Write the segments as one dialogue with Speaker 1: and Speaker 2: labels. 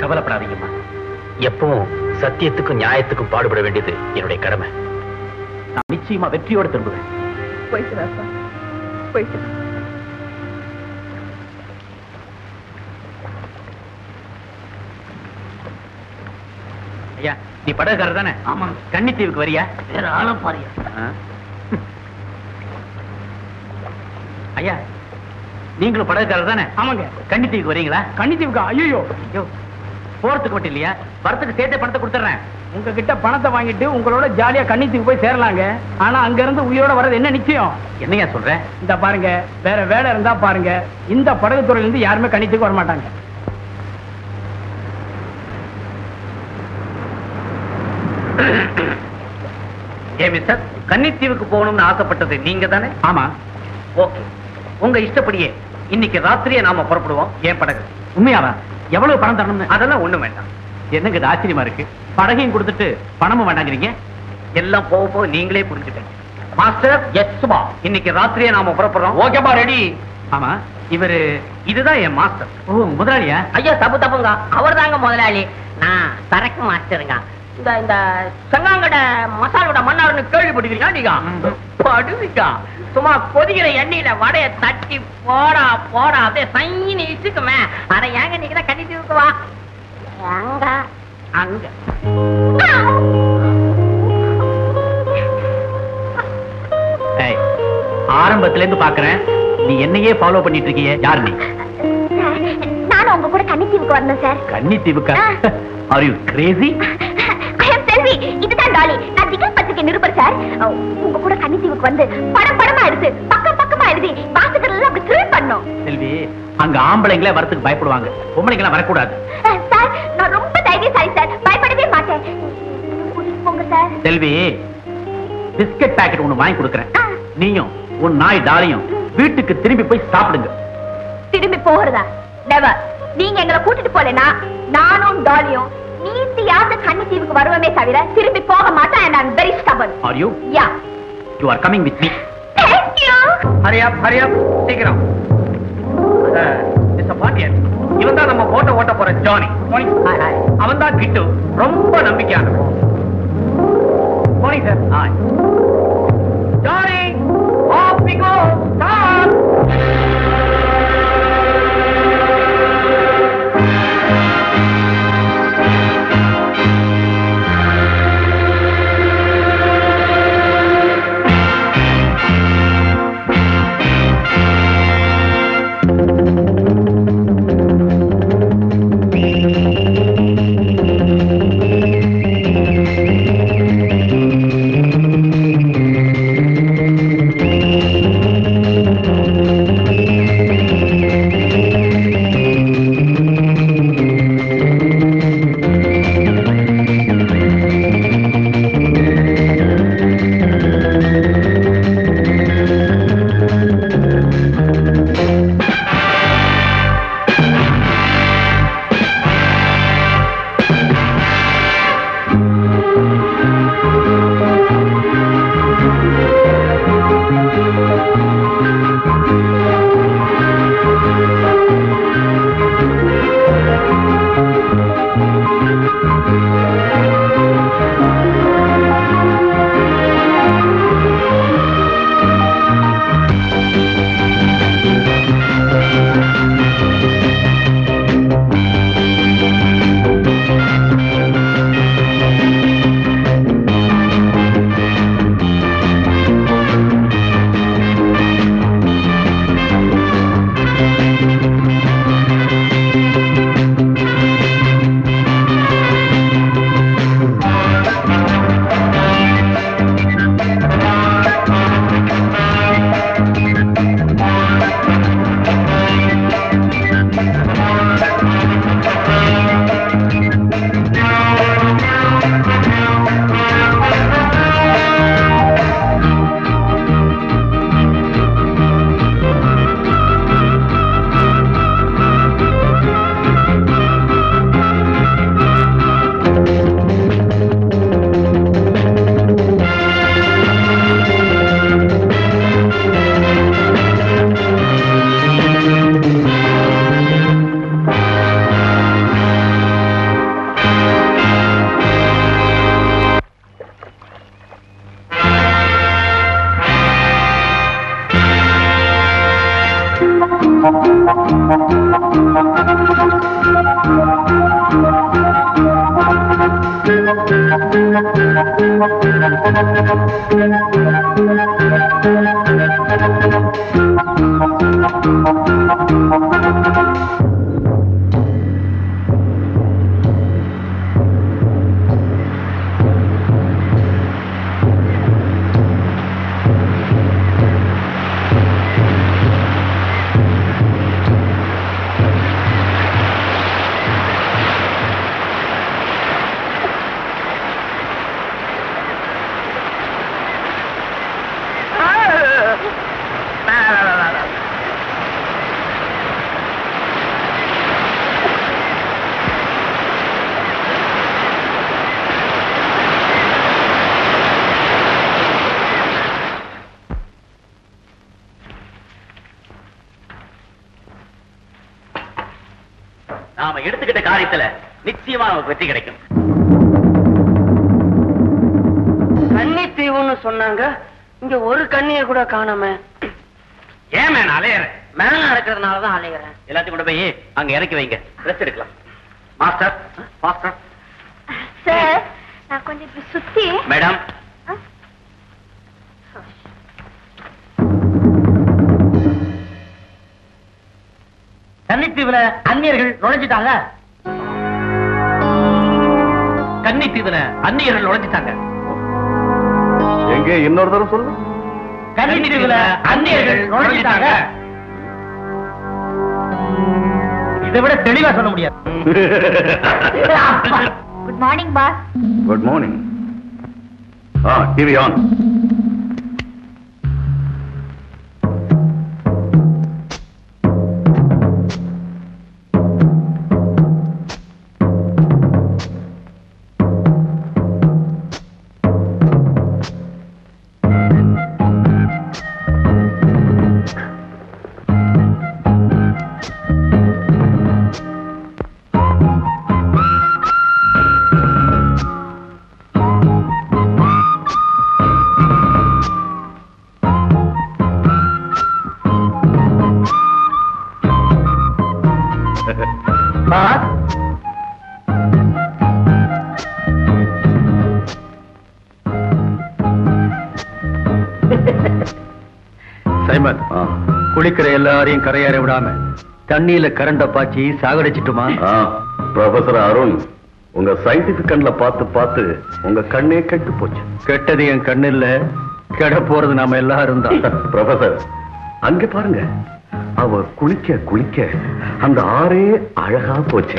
Speaker 1: கவலைப்படாதீங்கம்மா எப்பவும் சத்தியத்துக்கும் நியாயத்துக்கும் பாடுபட வேண்டியது என்னுடைய கடமை நான் நிச்சயமா வெற்றியோடு திரும்புவேன்
Speaker 2: போயிட்டு வாப்பா. போயிட்டு வா.
Speaker 1: ஐயா நீ படகுக்காரர் தானே ஆமா கன்னித்தீவுக்கு வரியா
Speaker 3: வேற ஆள பாரியா
Speaker 1: ஆ? ஐயா நீங்களும் படகுக்காரர் தானே
Speaker 3: ஆமாங்க
Speaker 1: கன்னித்தீவுக்கு வரீங்களா
Speaker 3: கன்னித்தீவுக்கா ஐயோ
Speaker 1: ஐயோ போறதுக்கு மட்டும் இல்லையா வரத்துக்கு சேர்த்தே பணத்தை கொடுத்துட்றேன்
Speaker 3: உங்ககிட்ட பணத்தை வாங்கிட்டு உங்களோட ஜாலியா கன்னித்தீவுக்கு போய் சேரலாங்க ஆனா அங்க இருந்து உயிரோட வர்றது என்ன நிச்சயம்
Speaker 1: என்னையா சொல்ற
Speaker 3: இந்த பாருங்க வேற வேலை இருந்தா பாருங்க இந்த படகு துறையில இருந்து யாருமே கன்னித்தீவுக்கு வர மாட்டாங்க
Speaker 1: ஏ மிஸ்டர் கன்னித்தீவுக்கு போகணும்னு ஆசைப்பட்டது நீங்க தானே ஆமா ஓகே உங்க இஷ்டப்படியே இன்னைக்கு ராத்திரியே நாம புறப்படுவோம் ஏன் படகு உண்மையாவா எவ்வளவு பணம் தரணும்னு அதெல்லாம் ஒண்ணும் வேண்டாம் என்னங்க இது ஆச்சரியமா இருக்கு படகையும் கொடுத்துட்டு பணமும் வேண்டாங்கிறீங்க எல்லாம் போக போக நீங்களே புரிஞ்சுட்டீங்க மாஸ்டர் எஸ் சுபா இன்னைக்கு ராத்திரியே நாம புறப்படுறோம் ஓகேப்பா ரெடி ஆமா இவரு இதுதான் என் மாஸ்டர் ஓ முதலாளியா
Speaker 4: ஐயோ தப்பு தப்புங்க அவர் தாங்க முதலாளி நான் சரக்கு மாஸ்டருங்க இந்த இந்த செங்காங்கட மசாலோட மன்னார்னு கேள்விப்பட்டிருக்கீங்களா நீங்க படுவீங்க சும்மா கொதிக்கிற எண்ணெயில வடைய தட்டி போடா போடா அப்படியே சைன்னு இசுக்குமே அட ஏங்க நீங்க தான் கட்டி வா அங்க அங்க
Speaker 1: ஏய், ஆரம்பத்துல இருந்து பாக்குறேன் நீ என்னையே ஃபாலோ பண்ணிட்டு இருக்கியே யார் நீ
Speaker 5: நானும் உங்க கூட கன்னித்தீவுக்கு வரணும் சார்
Speaker 1: கன்னித்தீவுக்கா are you crazy
Speaker 5: I am Selvi இதுதான் டாலி நான் திகழ் பத்திரிகை நிருபர் சார் உங்க கூட கன்னித்தீவுக்கு வந்து படம் படமா எடுத்து பக்கம் பக்கமா எழுதி வாசகர்கள் எல்லாம் அப்படி த்ரில் பண்ணோம்
Speaker 1: செல்வி அங்க ஆம்பளைங்களே வரத்துக்கு பயப்படுவாங்க பொம்பளைங்களாம் வரக்கூடாது
Speaker 5: அஹ், சார் நான் ரொம்ப தைரியசாலி சார் பயப்படவே மாட்டேன் கூட்டிட்டு போங்க சார்
Speaker 1: செல்வி பிஸ்கட் பாக்கெட் ஒண்ணு வாங்கி கொடுக்கறேன்
Speaker 5: ஆ.
Speaker 1: நீயும் உன் நாய் டாலியும் வீட்டுக்கு திரும்பி போய் சாப்பிடுங்க
Speaker 5: திரும்பி போகிறதா நெவர் நீங்க எங்களை கூட்டிட்டு போலனா நானும் டாலியும் நீத்தியாவது கன்னித்தீவுக்கு வருவமே தவிர திரும்பி போக மாட்டேன் and I'm very stubborn
Speaker 1: are you
Speaker 5: yeah
Speaker 1: you are coming with me
Speaker 5: thank you
Speaker 1: ஹரியா ஹரியா சீக்கிரம் மிஸ்டர் பாண்டியன் இவன் தான் நம்ம போட்ட ஓட்ட போற ஜானி அவன் தான் கிட்டு ரொம்ப நம்பிக்கையானவன் போனி sir Johnny off we go start நாம எடுத்துக்கிட்ட காரியத்துல நிச்சயமா நமக்கு வெற்றி கிடைக்கும்
Speaker 4: கன்னித்தீவுன்னு சொன்னாங்க இங்க ஒரு கண்ணிய கூட காணாம
Speaker 1: ஏன் மேன் அலையற
Speaker 4: மேல இருக்கிறதுனாலதான் அலைகிறேன்
Speaker 1: எல்லாத்தையும் கொண்டு போய் அங்க இறக்கி வைங்க ரெஸ்ட் எடுக்கலாம் மாஸ்டர் மாஸ்டர்
Speaker 5: சார் நான் கொஞ்சம் இப்படி சுத்தி
Speaker 1: மேடம்
Speaker 4: கன்னித்தீவுல அந்நியர்கள் நுழைஞ்சிட்டாங்க
Speaker 1: கன்னித்தீவுல அந்நியர்கள் நுழைஞ்சிட்டாங்க
Speaker 6: எங்கே இன்னொரு தடவை சொல்லு
Speaker 4: கன்னித்தீவுல அந்நியர்கள் நுழைஞ்சிட்டாங்க
Speaker 1: இதை விட தெளிவா சொல்ல முடியாது
Speaker 5: good morning boss
Speaker 6: good morning ah TV on
Speaker 3: Simon
Speaker 6: ஆ
Speaker 3: குளிக்கிற எல்லாரையும் கரையேற விடாம தண்ணியில கரண்ட பாய்ச்சி சாகடிச்சிட்டுமா
Speaker 6: ஆ ப்ரொஃபசர் அருண் உங்க சயின்டிபிக் கண்ணுல பார்த்து பார்த்து உங்க கண்ணே கெட்டு போச்சு
Speaker 3: கெட்டது என் கண்ணில்ல கெட போறது நாம எல்லாரும் தான்
Speaker 6: ப்ரொஃபசர் அங்க பாருங்க அவ குளிக்க குளிக்க அந்த ஆறே அழகா போச்சே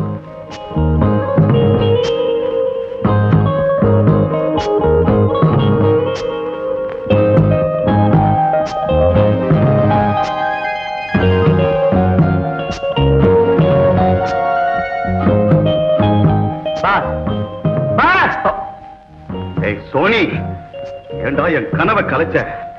Speaker 1: பாஸ் பாஸ்
Speaker 6: ஏய் சோனி ஏண்டா என் கனவை கலைச்ச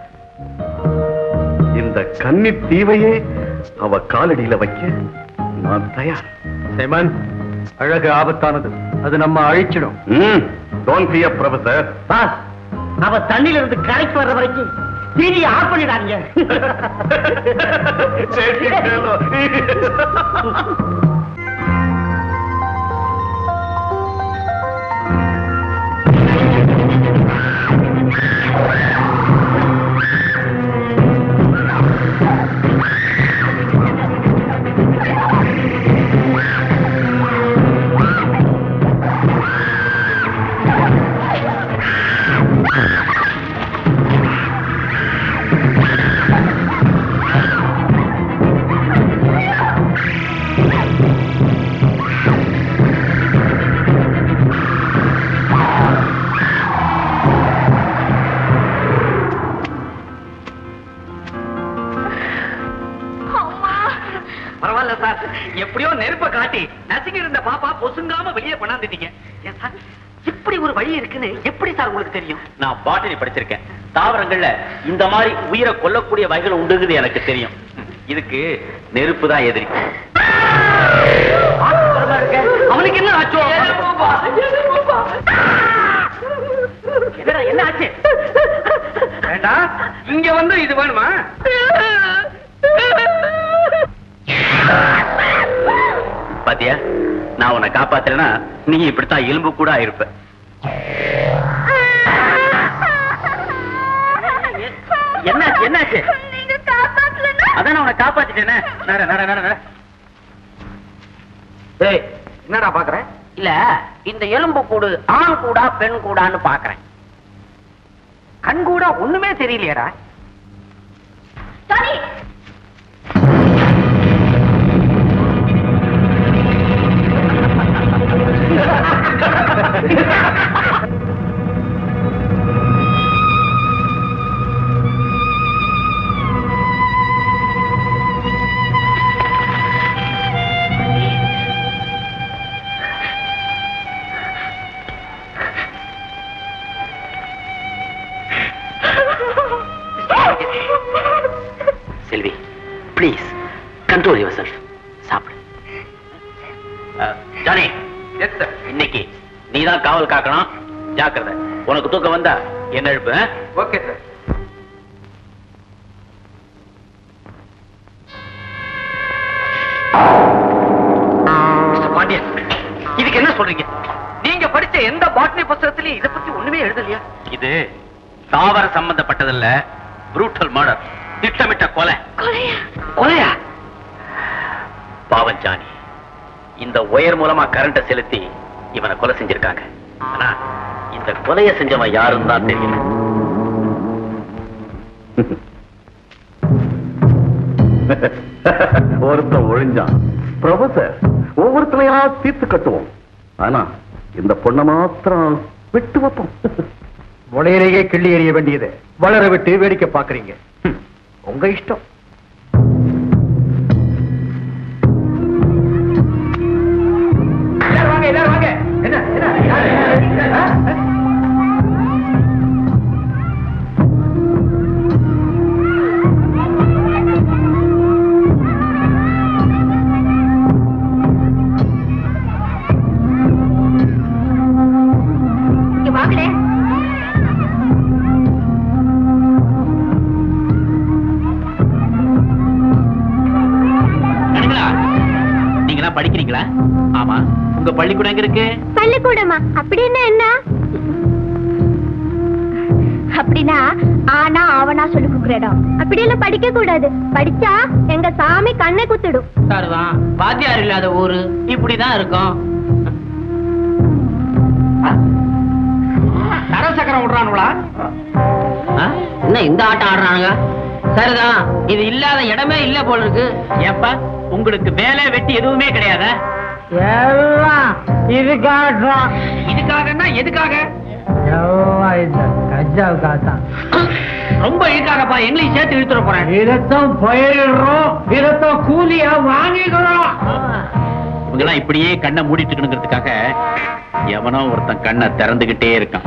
Speaker 6: இந்த கன்னி தீவையே அவ காலடியில வைக்க நான் தயார்
Speaker 3: சைமன் அழகு ஆபத்தானது அது நம்ம அழிச்சிடும்
Speaker 6: ம் டோன்ட் பி ப்ரொஃபசர்
Speaker 4: பாஸ் அவ தண்ணியில இருந்து கரைக்கு வர்ற வரைக்கும் டிவி ஆஃப் பண்ணிடாதீங்க
Speaker 1: பரவாயில்ல சார் எப்படியோ நெருப்ப காட்டி நசுங்கி இருந்த பாப்பா பொசுங்காம வெளியே கொண்டாந்துட்டீங்க ஏன் சார் இப்படி ஒரு வழி இருக்குன்னு எப்படி சார் உங்களுக்கு தெரியும் நான் பாட்டனி படிச்சிருக்கேன் தாவரங்கள்ல இந்த மாதிரி உயிரை கொல்லக்கூடிய வகைகள் உண்டுங்குது எனக்கு தெரியும் இதுக்கு நெருப்பு தான் எதிரி அவனுக்கு என்ன ஆச்சோ என்னடா என்ன ஆச்சு வேண்டாம் இங்க வந்து இது வேணுமா பாத்தியா நான் உன்னை காப்பாத்துறேன்னா நீ இப்படித்தான் எலும்பு கூட ஆயிருப்ப என்னாச்சு என்னாச்சு
Speaker 5: நீங்க காப்பாத்தலன்னா
Speaker 1: அதான் நான் உன்னை காப்பாத்திட்டேனே நட நட நட நட
Speaker 4: ஏய் என்னடா பாக்குறேன் இல்ல இந்த எலும்பு கூடு ஆண் கூடா பெண் கூடான்னு பாக்குறேன் கண் கூட ஒண்ணுமே தெரியலையேடா
Speaker 5: Danny
Speaker 1: Selvi please control yourself சாப்பிடு ஜானி எஸ் சார் இன்னைக்கு நீ தான் காவல் காக்கணும் ஜாக்கிரதை உனக்கு தூக்கம் வந்தா என்ன எழுப்பு ஓகே சார் பாண்டியன் இதுக்கு என்ன சொல்றீங்க நீங்க படிச்ச எந்த பாட்னி புத்தகத்திலயும் இத பத்தி ஒண்ணுமே எழுதலையா இது தாவர சம்பந்தப்பட்டதல்ல புரூட்டல் மர்டர் திட்டமிட்ட கொலை
Speaker 5: கொலையா
Speaker 1: கொலையா பாவம் ஜானி இந்த ஒயர் மூலமா கரண்ட செலுத்தி இவனை கொலை செஞ்சிருக்காங்க ஆனா இந்த கொலைய செஞ்சவன் யாருன்னு தான் தெரியல
Speaker 6: ஒருத்தன் ஒழிஞ்சான் ப்ரொஃபசர் ஒவ்வொருத்தரையா தீர்த்து கட்டுவோம் ஆனா இந்த பொண்ணை மாத்திரம் விட்டு வைப்போம்
Speaker 7: முளையிலேயே கிள்ளி எறிய வேண்டியது வளர விட்டு வேடிக்கை பாக்குறீங்க ஹம், உங்க இஷ்டம்
Speaker 3: எல்லாரும் வாங்க எல்லாரும் வாங்க என்ன என்ன யாரு? ஆ? ஆ?
Speaker 5: இங்க வாங்களே
Speaker 1: கனிமலா, நீங்களாம் படிக்கிறீங்களா ஆமா உங்க பள்ளிக்கூடம் எங்க இருக்கு
Speaker 5: பள்ளிக்கூடமா அப்படின்னு என்ன அப்படின்னா ஆனா அவனா சொல்லி கொடுக்குற இடம் அப்படியெல்லாம் படிக்க கூடாது படிச்சா எங்க சாமி கண்ணை குத்திடும்
Speaker 4: சரிதான் வாத்தியார் இல்லாத ஊரு இப்படிதான் இருக்கும்
Speaker 3: தர சக்கரம் விடுறானுங்களா
Speaker 4: என்ன இந்த ஆட்டம் ஆடுறானுங்க சரிதான் இது இல்லாத இடமே இல்ல போல இருக்கு
Speaker 1: ஏப்பா உங்களுக்கு வேலை வெட்டி எதுவுமே கிடையாதா
Speaker 3: எல்லாம் இதுக்காகத்தான்
Speaker 1: இதுக்காகன்னா எதுக்காக
Speaker 3: எல்லாம் இந்த கஜாவுக்காக தான்
Speaker 1: ரொம்ப இழுக்காகப்பா எங்களையும் சேர்த்து இழுத்துட போறேன்
Speaker 3: இதத்தான் பயிரிடுறோம் இதத்தான் கூலியா வாங்கிக்கிறோம்
Speaker 1: இவங்கெல்லாம் இப்படியே கண்ணை மூடிட்டு இருக்கணுங்கிறதுக்காக எவனோ ஒருத்தன் கண்ணை திறந்துகிட்டே இருக்கான்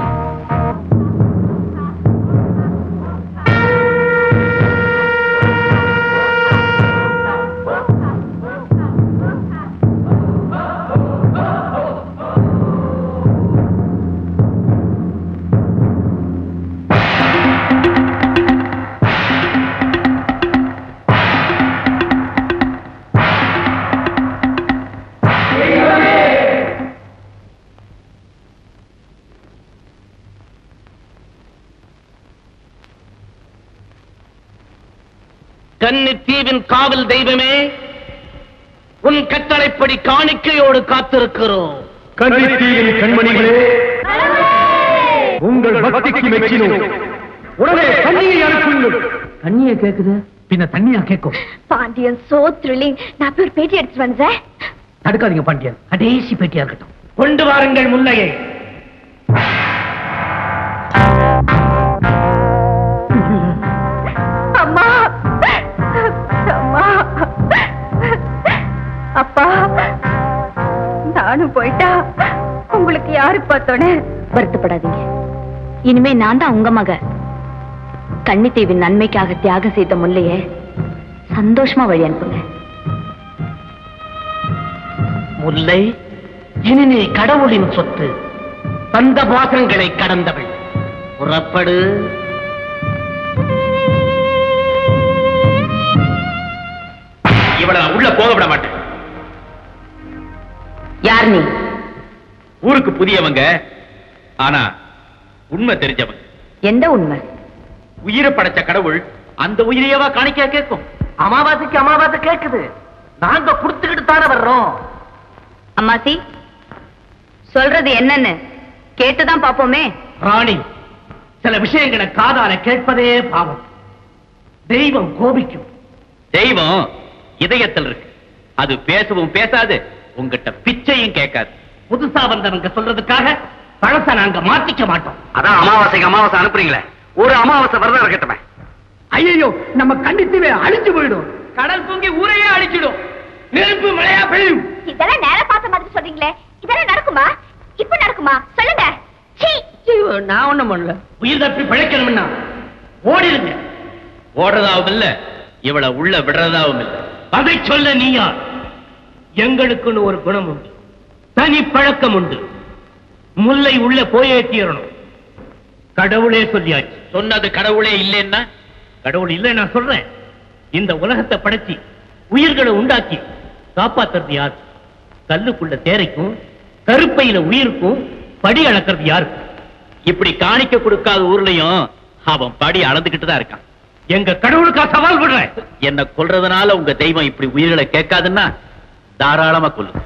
Speaker 4: கன்னித்தீவின் காவல் தெய்வமே உன் கட்டளைப்படி காணிக்கையோடு காத்திருக்கிறோம்
Speaker 7: கன்னித்தீவின் கண்மணிகளே உங்கள் பக்திக்கு மெச்சினோம் உடனே தண்ணியை அனுப்புங்கள்
Speaker 3: தண்ணிய கேக்குது பின்ன தண்ணியா கேட்கும்
Speaker 5: பாண்டியன் சோ த்ரில்லிங் நான் போய் ஒரு பேட்டி எடுத்துட்டு வந்தேன்
Speaker 3: தடுக்காதீங்க பாண்டியன் கடைசி பேட்டியா இருக்கட்டும்
Speaker 4: கொண்டு வாருங்கள் முல்லையை
Speaker 5: அம்மா அம்மா அப்பா நானும் போயிட்டா உங்களுக்கு யாரு பார்த்தோன்னு
Speaker 8: வருத்தப்படாதீங்க இனிமே நான் தான் உங்க மக கன்னித்தீவின் நன்மைக்காக தியாகம் செய்த முல்லைய சந்தோஷமா வழி அனுப்புங்க
Speaker 4: முல்லை இனி நீ கடவுளின் சொத்து தந்த பாசங்களை கடந்தவள் புறப்படு
Speaker 1: இவளை நான் உள்ள போக விட மாட்டேன்
Speaker 8: யார் நீ
Speaker 9: ஊருக்கு புதியவங்க ஆனா உண்மை தெரிஞ்சவங்க
Speaker 8: எந்த உண்மை
Speaker 9: உயிரை படைச்ச கடவுள் அந்த உயிரையவா காணிக்கையா கேட்கும்
Speaker 1: அமாவாசைக்கு அமாவாசை கேக்குது நாங்க குடுத்துக்கிட்டு தானே வர்றோம்
Speaker 8: அம்மாசி சொல்றது என்னன்னு கேட்டுதான் பாப்போமே
Speaker 1: ராணி சில விஷயங்களை காதால கேட்பதே பாவம் தெய்வம் கோபிக்கும்
Speaker 9: தெய்வம் இதயத்தில் இருக்கு அது பேசவும் பேசாது உங்ககிட்ட பிச்சையும் கேட்காது
Speaker 1: புதுசா வந்தவங்க சொல்றதுக்காக பழச நாங்க மாத்திக்க மாட்டோம்
Speaker 6: அதான் அமாவாசைக்கு அமாவாசை அனுப்புறீங்களே ஒரு அமாவாசை விரதம் இருக்கட்டுமே
Speaker 3: ஐயோ நம்ம கண்டித்துவே அழிஞ்சு போயிடும் கடல் பொங்கி ஊரையே அழிச்சிடும் நெருப்பு மழையா பெய்யும்
Speaker 5: இதெல்லாம் நேரம் பார்த்த மாதிரி சொல்றீங்களே இதெல்லாம் நடக்குமா இப்ப நடக்குமா சொல்லுங்க சீ
Speaker 3: நான் ஒண்ணும் பண்ணல
Speaker 1: உயிர் தப்பி பிழைக்கணும்னா ஓடிடுங்க
Speaker 9: ஓடுறதாவும் இல்ல இவளை உள்ள விடுறதாவும் இல்ல
Speaker 1: அதை சொல்ல நீயா எங்களுக்குன்னு ஒரு குணம் உண்டு தனி பழக்கம் உண்டு முல்லை உள்ள போயே தீரணும் கடவுளே சொல்லியாச்சு
Speaker 9: சொன்னது கடவுளே இல்லைன்னா
Speaker 1: கடவுள் இல்லை நான் சொல்றேன் இந்த உலகத்தை படைச்சி உயிர்களை உண்டாக்கி காப்பாத்துறது யார் கல்லுக்குள்ள தேரைக்கும் கருப்பையில உயிருக்கும் படி அளக்கிறது யாருக்கு
Speaker 9: இப்படி காணிக்க கொடுக்காத ஊர்லயும் அவன் படி அளந்துகிட்டு தான் இருக்கான்
Speaker 1: எங்க கடவுளுக்கா சவால் விடுறேன்
Speaker 9: என்ன கொல்றதுனால உங்க தெய்வம் இப்படி உயிர்களை கேட்காதுன்னா தாராளமா கொல்லு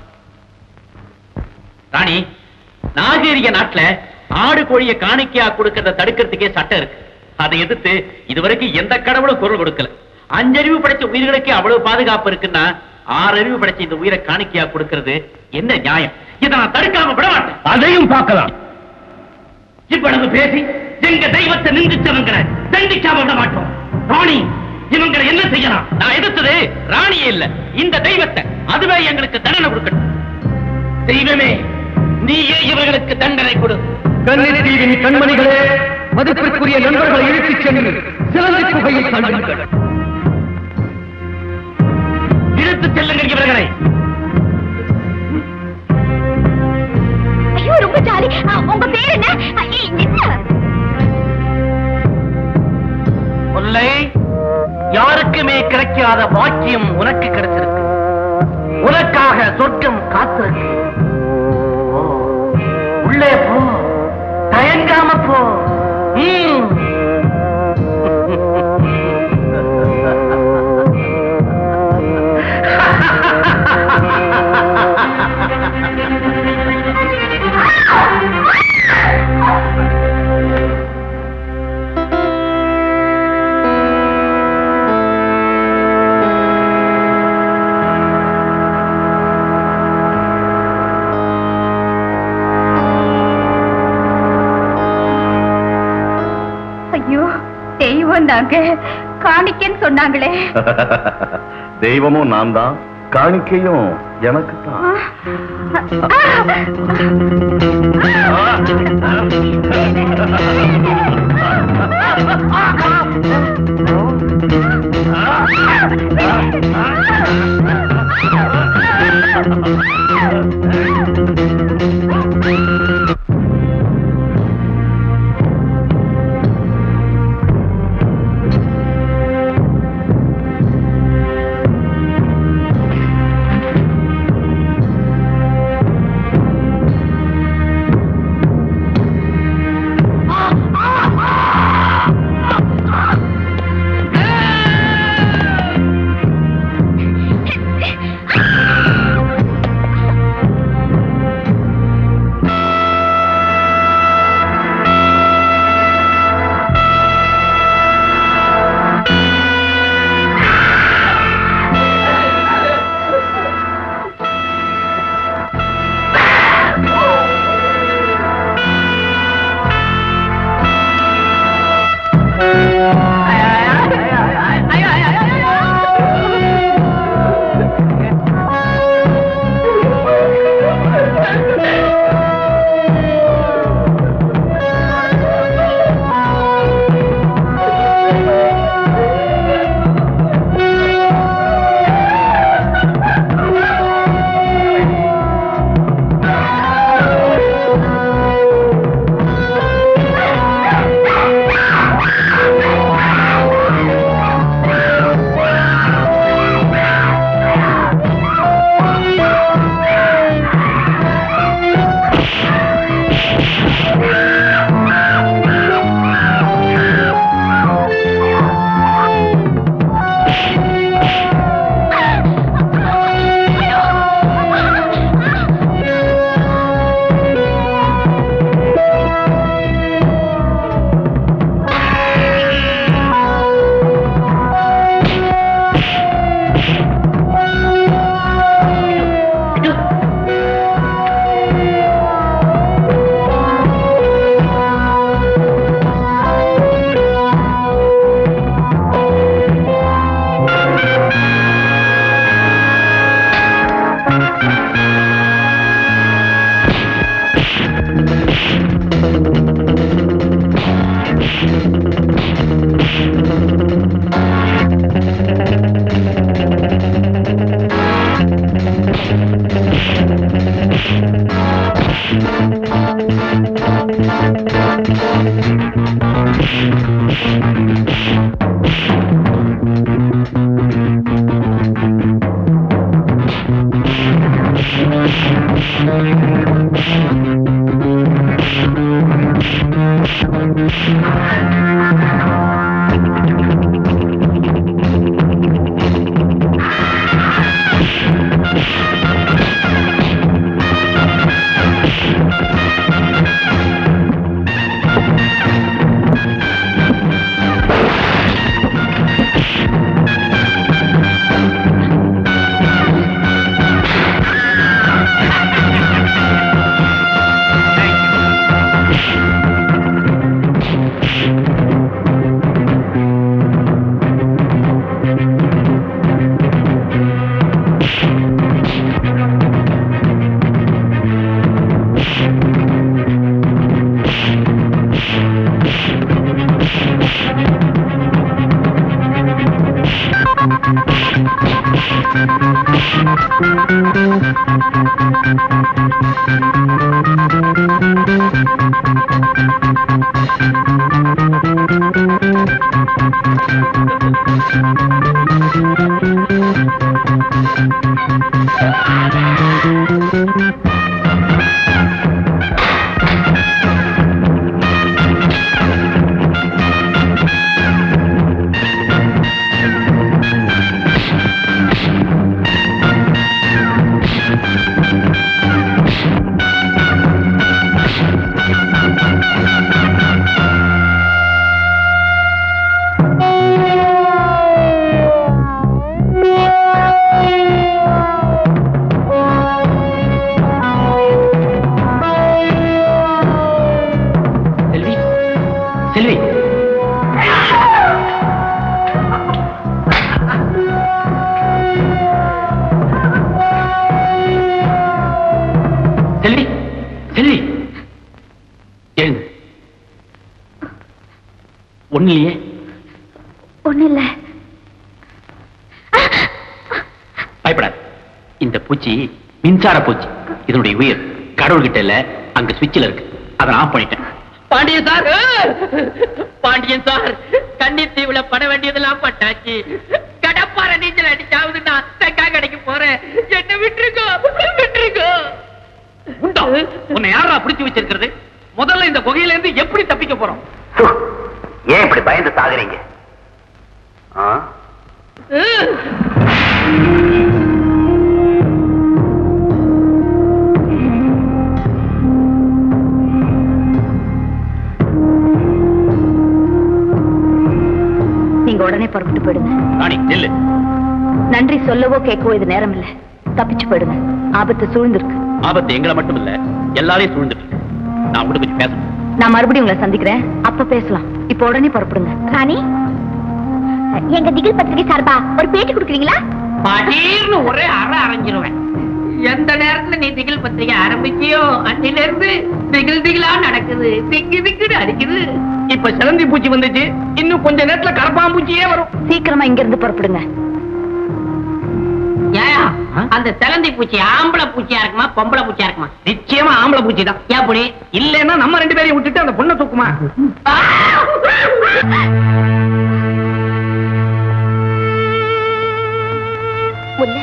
Speaker 9: ராணி நாகரிக நாட்டுல ஆடு கோழிய காணிக்கையா கொடுக்கறத தடுக்கிறதுக்கே சட்டம் இருக்கு அதை எதிர்த்து இதுவரைக்கும் எந்த கடவுளும் குரல் கொடுக்கல அஞ்சறிவு படைச்ச உயிர்களுக்கே அவ்வளவு பாதுகாப்பு இருக்குன்னா ஆறறிவு படைச்ச இந்த உயிரை காணிக்கையா கொடுக்கிறது என்ன நியாயம் இதை நான் தடுக்காம விட மாட்டேன்
Speaker 1: அதையும் பார்க்கலாம் இவ்வளவு பேசி எங்க தெய்வத்தை நிந்திச்சவங்களை தண்டிக்காம விட மாட்டோம் ராணி இவங்களை என்ன செய்யலாம்
Speaker 9: நான் எதிர்த்தது ராணியே இல்ல இந்த தெய்வத்தை அதுவே எங்களுக்கு தண்டனை கொடுக்கட்டும்
Speaker 1: தெய்வமே நீயே இவர்களுக்கு தண்டனை கொடு
Speaker 7: கன்னித்தீவின் கண்மணிகளே மதிப்பிற்குரிய நண்பர்களை இழுத்துச் சென்று சிலந்தி குகையில் தள்ளுங்கள்
Speaker 1: இழுத்துச் செல்லுங்கள் இவர்களை
Speaker 5: ஐயோ ரொம்ப ஜாலி ஆ, உங்க பேர் என்ன ஆ, ஏய், என்ன
Speaker 1: முல்லை யாருக்குமே கிடைக்காத பாக்கியம் உனக்கு கிடைச்சிருக்கு உனக்காக சொர்க்கம் காத்திருக்கு போ. உள்ளே போ தயங்காம போ ம்.
Speaker 5: ஐயோ தெய்வம் தாங்க காணிக்கன்னு சொன்னாங்களே
Speaker 6: தெய்வமும் நான் தான் காணிக்கையும் எனக்கு தான்
Speaker 5: ஆ
Speaker 9: செல்வி செல்வி செல்வி செல்வி எழுங்க ஒண்ணு இல்லையே
Speaker 5: ஒண்ணு இல்ல
Speaker 9: பயப்படாது இந்த பூச்சி மின்சார பூச்சி இதனுடைய உயிர் கடவுள்கிட்ட இல்ல அங்க சுவிட்சில் இருக்கு அதை ஆஃப் பண்ணிட்டேன்
Speaker 4: பாண்டியன் சார் பாண்டியன் சார் கன்னித்தீவுல பட வேண்டியதெல்லாம் பட்டாச்சு கடப்பார நீச்சல் அடிச்சாவது நான் தக்கா கடைக்கு போறேன் என்ன விட்டுருக்கோ விட்டுருக்கோ
Speaker 1: உண்டா உன்னை யாரா பிடிச்சு வச்சிருக்கிறது முதல்ல இந்த குகையில இருந்து எப்படி தப்பிக்க போறோம்
Speaker 6: ஏன் இப்படி பயந்து சாகுறீங்க ஆ?
Speaker 8: நீங்க உடனே புறப்பட்டு போயிடுங்க
Speaker 9: ராணி நெல்லு
Speaker 8: நன்றி சொல்லவோ கேட்கவோ இது நேரம் இல்ல தப்பிச்சு போயிடுங்க ஆபத்து சூழ்ந்திருக்கு
Speaker 9: ஆபத்து எங்களை மட்டும் இல்ல எல்லாரையும் சூழ்ந்துட்டு இருக்கு நான் கூட கொஞ்சம் பேசணும்
Speaker 8: நான் மறுபடியும் உங்களை சந்திக்கிறேன் அப்ப பேசலாம் இப்ப உடனே புறப்படுங்க
Speaker 5: ராணி எங்க திகில் பத்திரிகை சார்பா ஒரு பேட்டி கொடுக்குறீங்களா
Speaker 4: படீர்னு ஒரே அற அரைஞ்சிருவேன் எந்த நேரத்துல நீ திகில் பத்திரிக்கை ஆரம்பிச்சியோ அன்னில இருந்து திகில் திகிலா நடக்குது திக்கு திக்குன்னு அடிக்குது
Speaker 1: இப்ப சிலந்தி பூச்சி வந்துச்சு இன்னும் கொஞ்ச நேரத்துல கரப்பாம்பூச்சியே வரும்
Speaker 8: சீக்கிரமா இங்க இருந்து புறப்படுங்க
Speaker 4: ஏயா அந்த சிலந்தி பூச்சி ஆம்பளை பூச்சியா இருக்குமா பொம்பளை பூச்சியா இருக்குமா
Speaker 1: நிச்சயமா ஆம்பளை பூச்சி தான்
Speaker 4: எப்படி
Speaker 1: இல்லைன்னா நம்ம ரெண்டு பேரையும் விட்டுட்டு அந்த பொண்ணை தூக்குமா
Speaker 5: முல்ல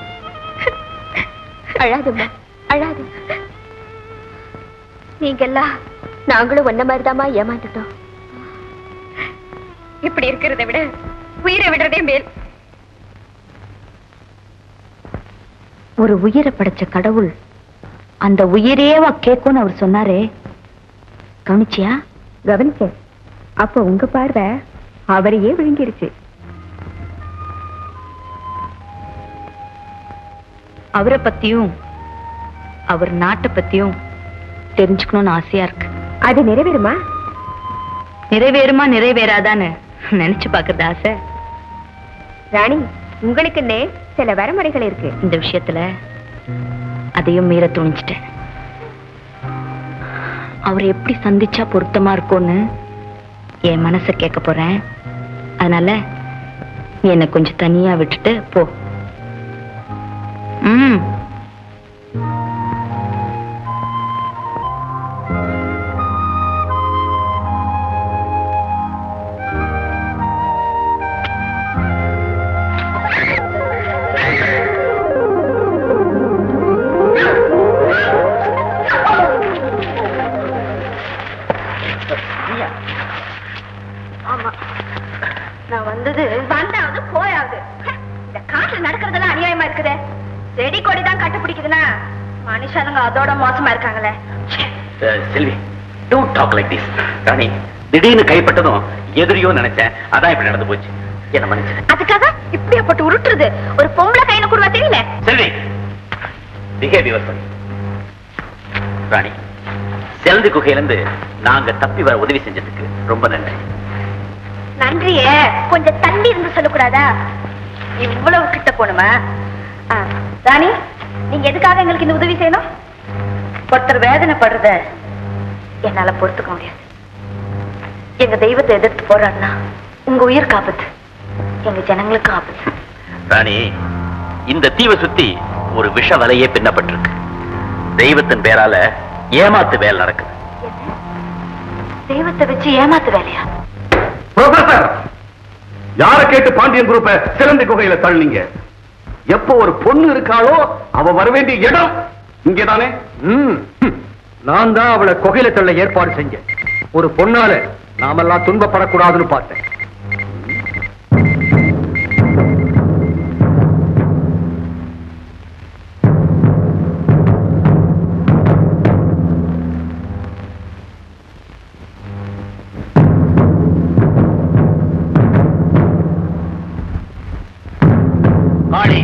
Speaker 5: அழாதும்மா அழாது நீங்கெல்லாம் நாங்களும் ஒன்ன மாதிரிதாம்மா ஏமாந்துட்டோம் இப்படி இருக்கிறத விட உயிரை விடுறதே மேல்
Speaker 8: ஒரு உயிரை படைச்ச கடவுள் அந்த உயிரேவா கேட்கும்னு அவர் சொன்னாரே கவனிச்சியா
Speaker 5: கவனிக்க அப்ப உங்க பார்வை அவரையே விழுங்கிருச்சு
Speaker 8: அவரை பத்தியும் அவர் நாட்டை பத்தியும் தெரிஞ்சுக்கணும்னு ஆசையா இருக்கு
Speaker 5: அது நிறைவேறுமா
Speaker 8: நிறைவேறுமா நிறைவேறாதான்னு நினைச்சு பாக்குறது ஆசை
Speaker 5: ராணி உங்களுக்குன்னே சில வரமுறைகள் இருக்கு
Speaker 8: இந்த விஷயத்துல அதையும் மீற துணிச்சிட்டேன் அவர் எப்படி சந்திச்சா பொருத்தமா இருக்கும்னு என் மனசை கேட்க போறேன் அதனால நீ என்னை கொஞ்சம் தனியா விட்டுட்டு போ ம்
Speaker 5: ஆ கோழி தான் கண்டுபிடிக்குதுன்னா மனுஷனுங்க அதோட மோசமா இருக்காங்களே ச்சே.
Speaker 9: Selvi don't talk like this Rani திடீர்னு கைப்பட்டதும் எதிரியோ நினைச்சேன் அதான் இப்படி நடந்து போச்சு என்ன மன்னிச்சு
Speaker 5: அதுக்காக இப்படியா போட்டு உருட்டுறது ஒரு பொம்பளை கையில கூடுவா தெரியல
Speaker 9: செல்வி பிஹேவியர் பண்ணி ராணி செல்வி குகையிலிருந்து நாங்க தப்பி வர உதவி செஞ்சதுக்கு ரொம்ப நன்றி
Speaker 5: நன்றிய கொஞ்சம் தள்ளி இருந்து சொல்லக்கூடாதா இவ்வளவு கிட்ட போணுமா ஆ, ராணி நீங்க எதுக்காக எங்களுக்கு இந்த உதவி செய்யணும் ஒருத்தர் வேதனைப்படுறத என்னால பொறுத்துக்க முடியாது எங்க தெய்வத்தை எதிர்த்து போராடினா உங்க உயிர் ஆபத்து எங்க ஜனங்களுக்கு ஆபத்து
Speaker 9: ராணி இந்த தீவை சுத்தி ஒரு விஷ வலையே பின்னப்பட்டிருக்கு தெய்வத்தின் பேரால ஏமாத்து வேலை நடக்குது
Speaker 5: என்ன? தெய்வத்தை வச்சு ஏமாத்து வேலையா
Speaker 6: ப்ரொஃபசர் யார கேட்டு பாண்டியன் குரூப்ப சிறந்த குகையில தள்ளினீங்க எப்போ ஒரு பொண்ணு இருக்காளோ அவ வர வேண்டிய இடம் இங்கேதானே
Speaker 7: ம், ம். நான் தான் அவளை கொகையில தள்ள ஏற்பாடு செஞ்சேன் ஒரு பொண்ணால நாமெல்லாம் துன்பப்படக்கூடாதுன்னு பார்த்தேன்
Speaker 9: காளி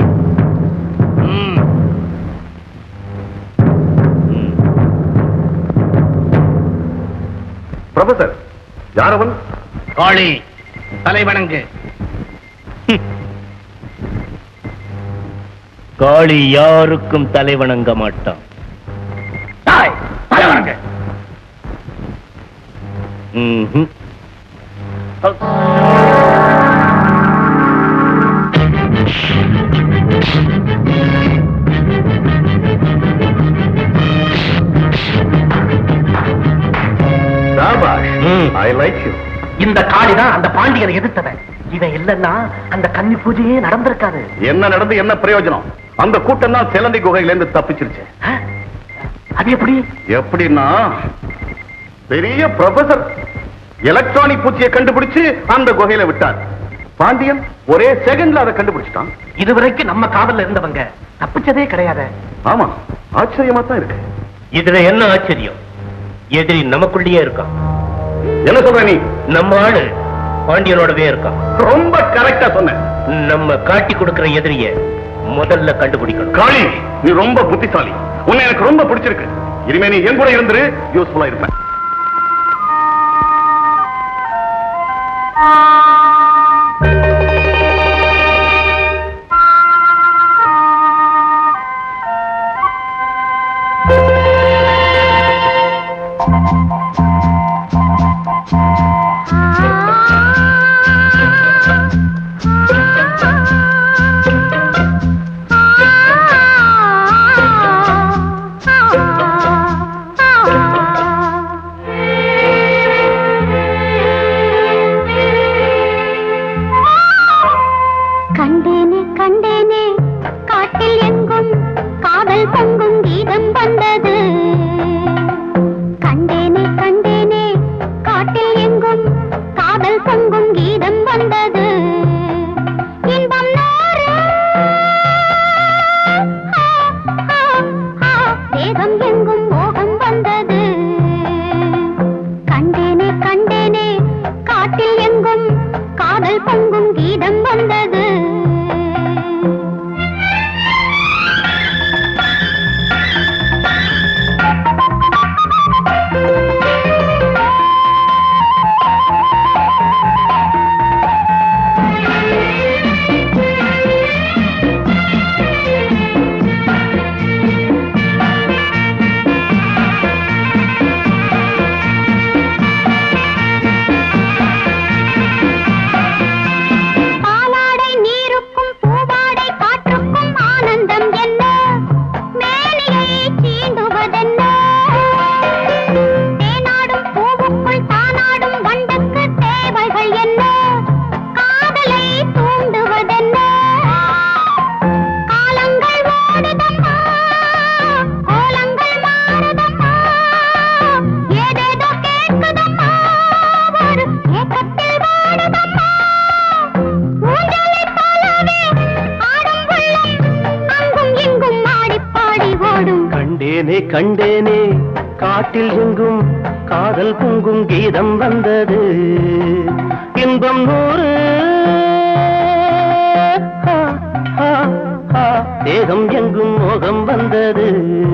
Speaker 6: ப்ரொஃபசர் யார் அவன்
Speaker 3: காளி தலைவணங்கு
Speaker 10: காளி யாருக்கும் தலை வணங்க மாட்டான்
Speaker 3: தலைவணங்கு
Speaker 10: ம்ஹும்.
Speaker 6: சாபாஷ்
Speaker 10: ம்.
Speaker 6: ஐ லைக் யூ
Speaker 1: இந்த காளி தான் அந்த பாண்டியனை எதிர்த்தவன் இவன் இல்லைன்னா அந்த கன்னி பூஜையே நடந்திருக்காது
Speaker 6: என்ன நடந்து என்ன பிரயோஜனம் அந்த கூட்டம் தான் சிலந்தி குகையில இருந்து தப்பிச்சிருச்சு
Speaker 1: ஆ? அது எப்படி
Speaker 6: எப்படின்னா பெரிய ப்ரொஃபசர் எலக்ட்ரானிக் பூச்சியை கண்டுபிடிச்சு அந்த குகையில விட்டார் பாண்டியன் ஒரே செகண்ட்ல அதை கண்டுபிடிச்சிட்டான்
Speaker 1: இதுவரைக்கும் நம்ம காவல்ல இருந்தவங்க தப்பிச்சதே கிடையாது
Speaker 6: ஆமா ஆச்சரியமா தான் இருக்கு
Speaker 10: இதுல என்ன ஆச்சரியம் எதிரி நமக்குள்ளேயே இருக்கான்
Speaker 6: என்ன சொல்ற நீ
Speaker 10: நம்ம ஆளு பாண்டியனோடவே இருக்கான்
Speaker 6: ரொம்ப கரெக்டா சொன்ன
Speaker 10: நம்ம காட்டி கொடுக்கிற எதிரிய முதல்ல கண்டுபிடிக்கணும்
Speaker 6: காளி நீ ரொம்ப புத்திசாலி உன்னை எனக்கு ரொம்ப பிடிச்சிருக்கு இனிமே நீ என் கூட இருந்துரு யூஸ்ஃபுல்லா இருப்பேன்
Speaker 11: கண்டேனே கண்டேனே காட்டில் எங்கும் காதல் பொங்கும் கீதம் வந்தது இன்பம் நூறு ஆ, ஆ, ஆ, தேகம் எங்கும் மோகம் வந்தது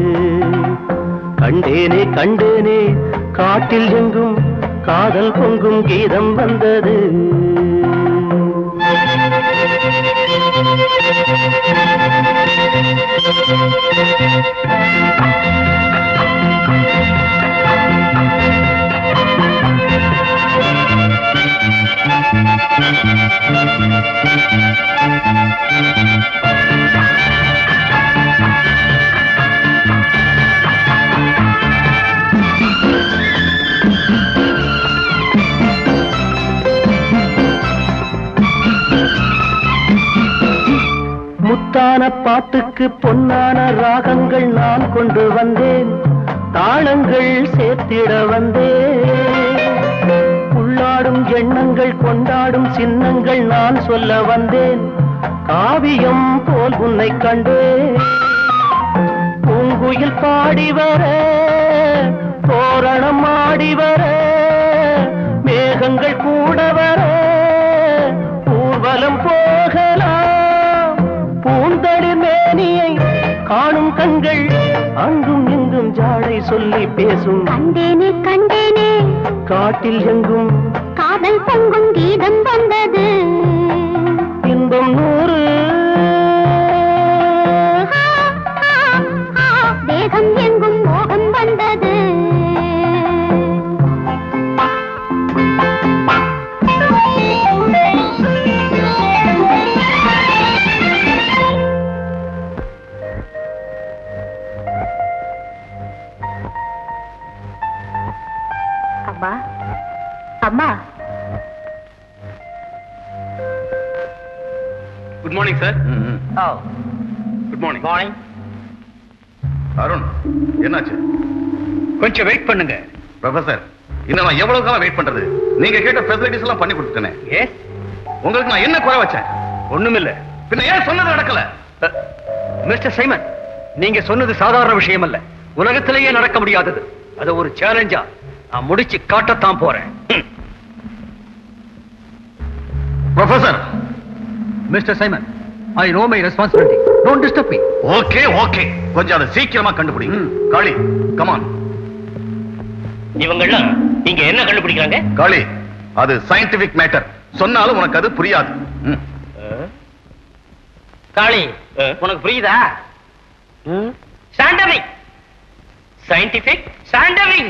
Speaker 11: கண்டேனே கண்டேனே காட்டில் எங்கும் காதல் பொங்கும் கீதம் வந்தது முத்தான பாட்டுக்கு பொன்னான ராகங்கள் நான் கொண்டு வந்தேன் தாளங்கள் சேர்த்திட வந்தேன் உள்ளாடும் எண்ணங்கள் கொண்டாடும் சின்னங்கள் நான் சொல்ல வந்தேன் காவியம் போல் உன்னை கண்டேன் பூங்குயில் பாடி வர தோரணம் ஆடி வர மேகங்கள் கூட வர ஊர்வலம் போகலாம் பூந்தளிர் மேனியை காணும் கண்கள் அங்கும் இங்கும் ஜாடை சொல்லி பேசும்
Speaker 12: கண்டேனே கண்டேனே
Speaker 11: காட்டில் எங்கும்
Speaker 12: காதல் பொங்கும் கீதம் வந்தது
Speaker 11: இன்பம் நூறு
Speaker 12: தேகம் எங்கும் மோகம் வந்தது
Speaker 8: அம்மா அம்மா
Speaker 6: good morning sir good morning
Speaker 1: morning
Speaker 6: Arun என்னாச்சு
Speaker 1: கொஞ்சம் வெயிட் பண்ணுங்க
Speaker 6: ப்ரொஃபசர் இன்னும் நான் எவ்வளவு காலம் வெயிட் பண்றது நீங்க கேட்ட ஃபெசிலிட்டிஸ் எல்லாம் பண்ணி கொடுத்துட்டேனே
Speaker 1: எஸ்
Speaker 6: உங்களுக்கு நான் என்ன குறை வச்சேன்
Speaker 1: ஒண்ணுமில்ல
Speaker 6: பின்ன ஏன் சொன்னது நடக்கல
Speaker 7: மிஸ்டர் சைமன் நீங்க சொன்னது சாதாரண விஷயம் அல்ல உலகத்திலேயே நடக்க முடியாதது அது ஒரு சேலஞ்சா நான் முடிச்சு காட்டத்தான் போறேன்
Speaker 6: professor
Speaker 7: mister Simon I know my responsibility don't disturb me
Speaker 6: okay okay கொஞ்சம் அதை சீக்கிரமா கண்டுபிடிங்க காளி கமான்
Speaker 10: இவங்கெல்லாம் இங்க என்ன கண்டுபிடிக்கிறாங்க
Speaker 6: காளி அது சயின்டிபிக் மேட்டர் சொன்னாலும் உனக்கு அது புரியாது ம்.
Speaker 4: காளி உனக்கு புரியுதா சாண்டவிக் சயின்டிபிக் சாண்டவிக்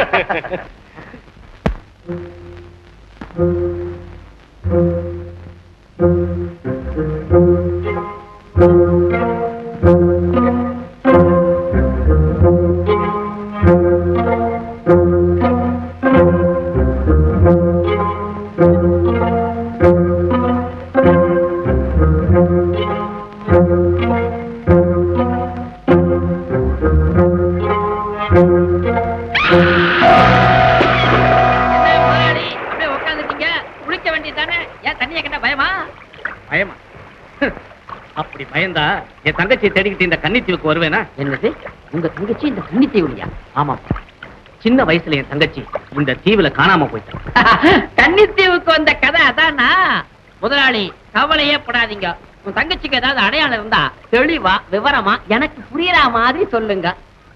Speaker 4: அப்படியே உட்காந்துட்டீங்க குளிக்க வேண்டியதானே ஏன் தண்ணியை கண்ட பயமா
Speaker 1: பயமா அப்படி பயந்தா என் தங்கச்சியை தேடிக்கிட்டு இந்த கன்னித்தீவுக்கு வருவேனா
Speaker 4: என்னது உங்க தங்கச்சி இந்த தண்ணி தீவுலையா
Speaker 1: ஆமா சின்ன வயசுல என் தங்கச்சி இந்த தீவுல காணாம போயிட்டான்
Speaker 4: கன்னித்தீவுக்கு வந்த கதை அதானா முதலாளி கவலையே படாதீங்க உன் தங்கச்சிக்கு ஏதாவது அடையாளம் இருந்தா தெளிவா விவரமா எனக்கு புரியற மாதிரி சொல்லுங்க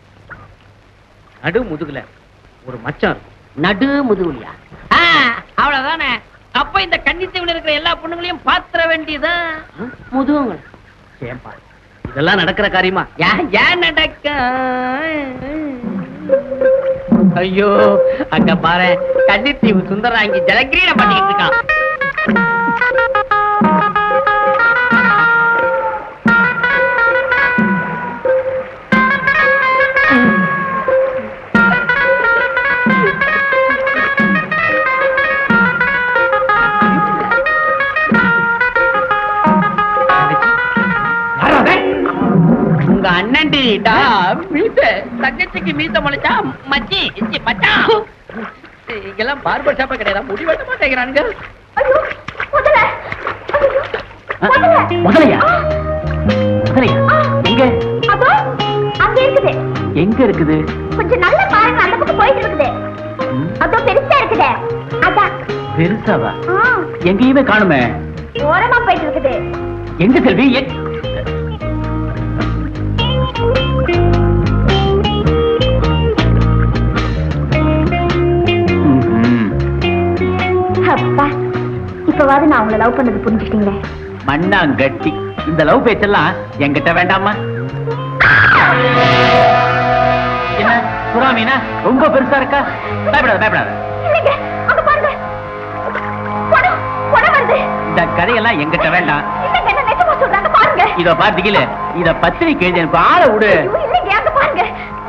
Speaker 1: நடு முதுகுல ஒரு மச்சம் இருக்கும்
Speaker 4: நடு முதுகுலியா ஆ, அவ்வளவுதானே அப்ப இந்த கன்னித்தீவுல இருக்கிற எல்லா பொண்ணுங்களையும் பாத்திர வேண்டியதா முதுகுங்க
Speaker 1: ஏன்பா இதெல்லாம் நடக்கிற காரியமா
Speaker 4: ஏன் ஏன் நடக்க ஐயோ அங்க பாரு கன்னித்தீவு சுந்தராங்கி ஜலக்கிரீட பண்ணிட்டு இருக்கான் உங்க அண்ணன் டீடா மீச தங்கச்சிக்கு மீச முளைச்சா மச்சி இஞ்சி மச்சான் இங்கெல்லாம் பார்பர் ஷாப்பே கிடையாது முடி வெட்ட மாட்டேங்கிறானுங்க
Speaker 8: முதலையா முதலையா எங்க
Speaker 12: அதோ அங்க இருக்குது
Speaker 9: எங்க இருக்குது
Speaker 12: கொஞ்சம் நல்லா பாருங்க அந்த பக்கம் போயிட்டு இருக்குது அதோ பெருசா இருக்குதே அதான்
Speaker 9: பெருசாவா
Speaker 12: ஆ,
Speaker 9: எங்கேயுமே காணுமே
Speaker 12: ஓரமா போயிட்டு இருக்குது
Speaker 9: எங்க செல்வி எ- ம்ஹும்.
Speaker 12: அப்பா இப்பவாது நான் உங்களை லவ் பண்ணது புரிஞ்சுக்கிட்டீங்களே
Speaker 9: மண்ணாங்கட்டி இந்த லவ் பேச்செல்லாம் என்கிட்ட வேண்டாமா என்ன சுறாமீனா ரொம்ப பெருசா இருக்கா பயப்படாத பயப்படாத
Speaker 12: இல்லைங்க அங்க பாருங்க படம் படம் வருது
Speaker 9: இந்த கதையெல்லாம் என்கிட்ட வேண்டாம்
Speaker 12: இல்லைங்க என்ன நிஜமா சொல்றாங்க பாருங்க
Speaker 9: இத பாத்தீங்களே இத பத்திரிக்கை எழுதி எனக்கு ஆள விடு
Speaker 12: ஐயோ, இல்லைங்க அங்க பாருங்க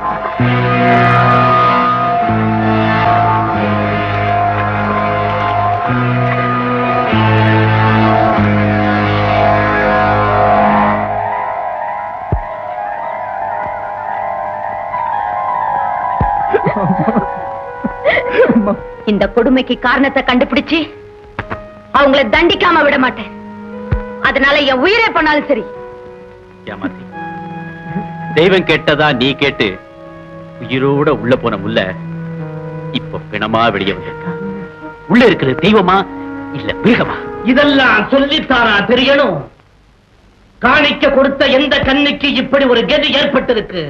Speaker 8: இந்த கொடுமைக்கு காரணத்தை கண்டுபிடிச்சு அவங்கள தண்டிக்காம விட மாட்டேன் அதனால என் உயிரே பண்ணாலும் சரி
Speaker 9: ஏமாத்தி தெய்வம் கேட்டதா நீ கேட்டு உயிரோட உள்ள போன முல்ல இப்ப பிணமா வெளியே வந்திருக்கா உள்ள இருக்கிற தெய்வமா இல்ல மிருகமா
Speaker 3: இதெல்லாம் சொல்லித்தாரா தெரியணும் காணிக்க கொடுத்த எந்த கண்ணுக்கு இப்படி ஒரு கதி ஏற்பட்டிருக்கு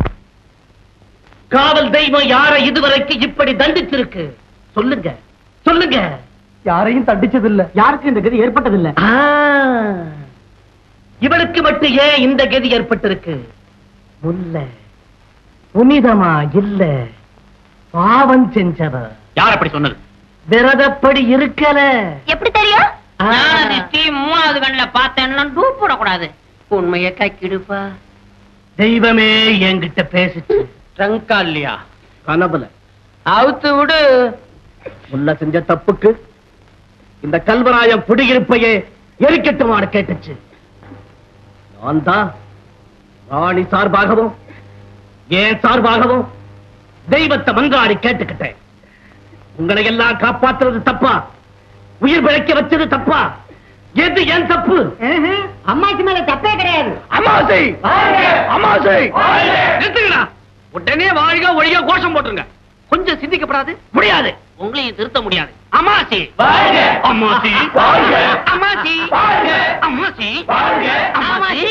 Speaker 3: காவல் தெய்வம் யாரை இதுவரைக்கும் இப்படி தண்டிச்சிருக்கு சொல்லுங்க சொல்லுங்க
Speaker 1: யாரையும் தண்டிச்சது இல்ல யாருக்கும் இந்த கதி ஏற்பட்டது இல்ல
Speaker 3: ஆ, இவளுக்கு மட்டும் ஏன் இந்த கதி ஏற்பட்டிருக்கு முல்ல புனிதமா இல்ல பாவம் செஞ்சவ
Speaker 9: யார் அப்படி சொன்னது
Speaker 3: விரதப்படி இருக்கல
Speaker 4: எப்படி தெரியும் நான் திருஷ்டி மூணாவது கண்ணுல பார்த்தேன்னா டூப் போடக்கூடாது உண்மையை கக்கிடுப்பா
Speaker 3: தெய்வமே என்கிட்ட பேசுச்சு ட்ரங்கா இல்லையா கனவுல அவுத்து விடு முல்ல செஞ்ச தப்புக்கு இந்த கல்வராயம் குடியிருப்பையே எரிக்கட்டுமாறு கேட்டுச்சு நான் தான் ராணி சார்பாகவும் ஏன் சார்பாகவும் தெய்வத்தை மன்றாடி கேட்டுக்கிட்டேன் உங்களை எல்லாம் காப்பாத்துறது தப்பா உயிர் பிழைக்க வச்சது தப்பா எது ஏன் தப்பு
Speaker 4: அம்மாச்சி மேல தப்பே கிடையாது
Speaker 3: அமாசை அமாசை நிறுத்துங்கடா உடனே வாழ்க ஒழிக கோஷம் போட்டுருங்க கொஞ்சம் சிந்திக்கப்படாது முடியாது
Speaker 4: உங்களையும் திருத்த முடியாது
Speaker 3: அமாசி அமாசி அமாசி அமாசி அமாசி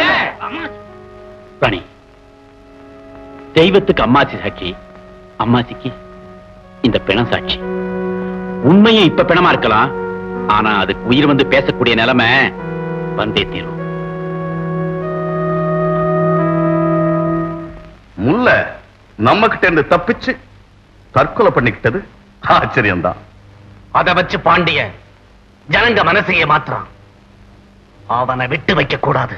Speaker 9: ராணி தெய்வத்துக்கு அம்மாசி சாட்சி அம்மாசிக்கு இந்த பிணம் சாட்சி உண்மையும் இப்ப பிணமா இருக்கலாம் ஆனா அதுக்கு உயிர் வந்து பேசக்கூடிய நிலைமை வந்தே தீரும்
Speaker 6: முல்ல நம்ம கிட்ட இருந்து தப்பிச்சு தற்கொலை பண்ணிக்கிட்டது ஆச்சரியம்தான்
Speaker 3: அத வச்சு பாண்டிய ஜனங்க மனசையே மாத்துறான் அவனை விட்டு வைக்க கூடாது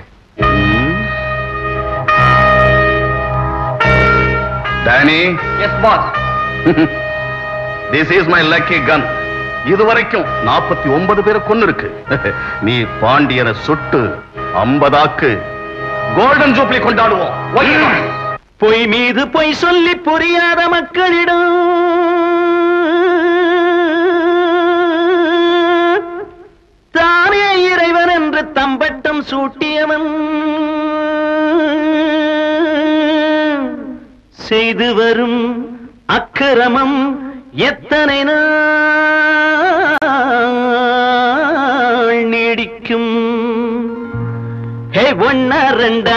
Speaker 6: Danny
Speaker 3: yes boss
Speaker 6: this is my lucky gun இதுவரைக்கும் நாற்பத்தி ஒன்பது பேரை கொண்டு இருக்கு நீ பாண்டியனை சுட்டு ஐம்பதாக்கு கோல்டன் ஜூப்ளி கொண்டாடுவோம் ஓகேவா?
Speaker 11: பொய் மீது பொய் சொல்லி புரியாத மக்களிடம் தானே இறைவன் என்று தம்பட்டம் சூட்டியவன் செய்து வரும் அக்கிரமம் எத்தனை நாள் நீடிக்கும் ஹே ஒன்னா ரெண்டா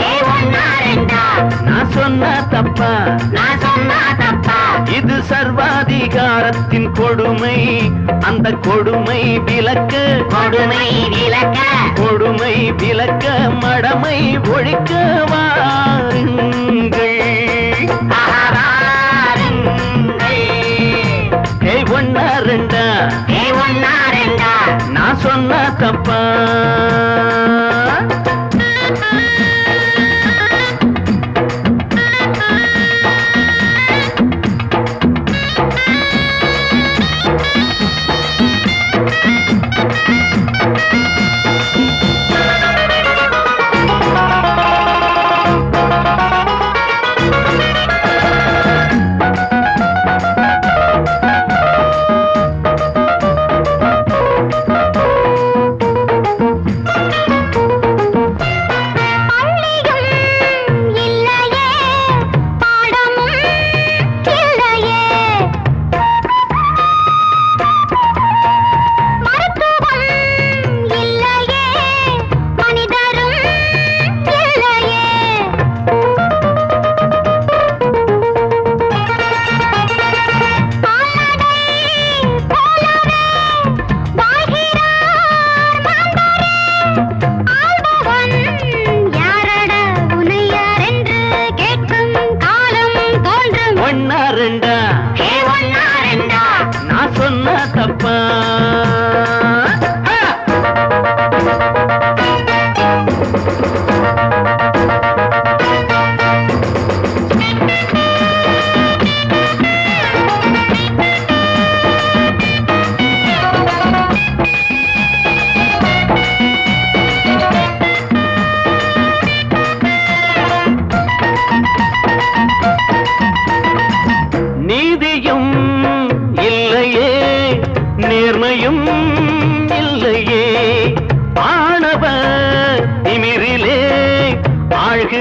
Speaker 11: நான் சொன்ன தப்பா இது சர்வாதிகாரத்தின் கொடுமை அந்த கொடுமை விலக்க கொடுமை விலக்க கொடுமை விலக்க மடமை ஒழிக்க வாருங்கள் ஹே ஒன்னா ரெண்டா நான் சொன்ன தப்பா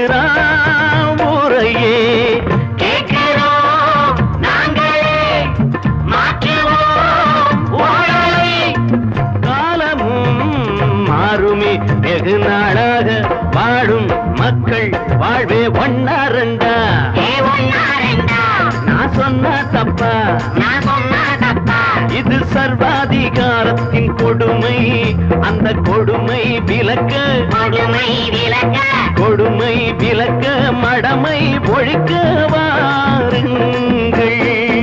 Speaker 11: கேட்கிறான் ஊரையே கேட்கிறோம் நாங்களே மாற்றுவோம் ஊழலை காலமும் மாறுமே வெகு நாளாக வாழும் மக்கள் வாழ்வே ஒன்னா ரெண்டா நான் சொன்ன தப்பா இது சர்வாதிகாரத்தின் கொடுமை அந்த கொடுமை விலக்க கொடுமை விலக்க கொடுமை விலக்க மடமை ஒழிக்க வாருங்கள்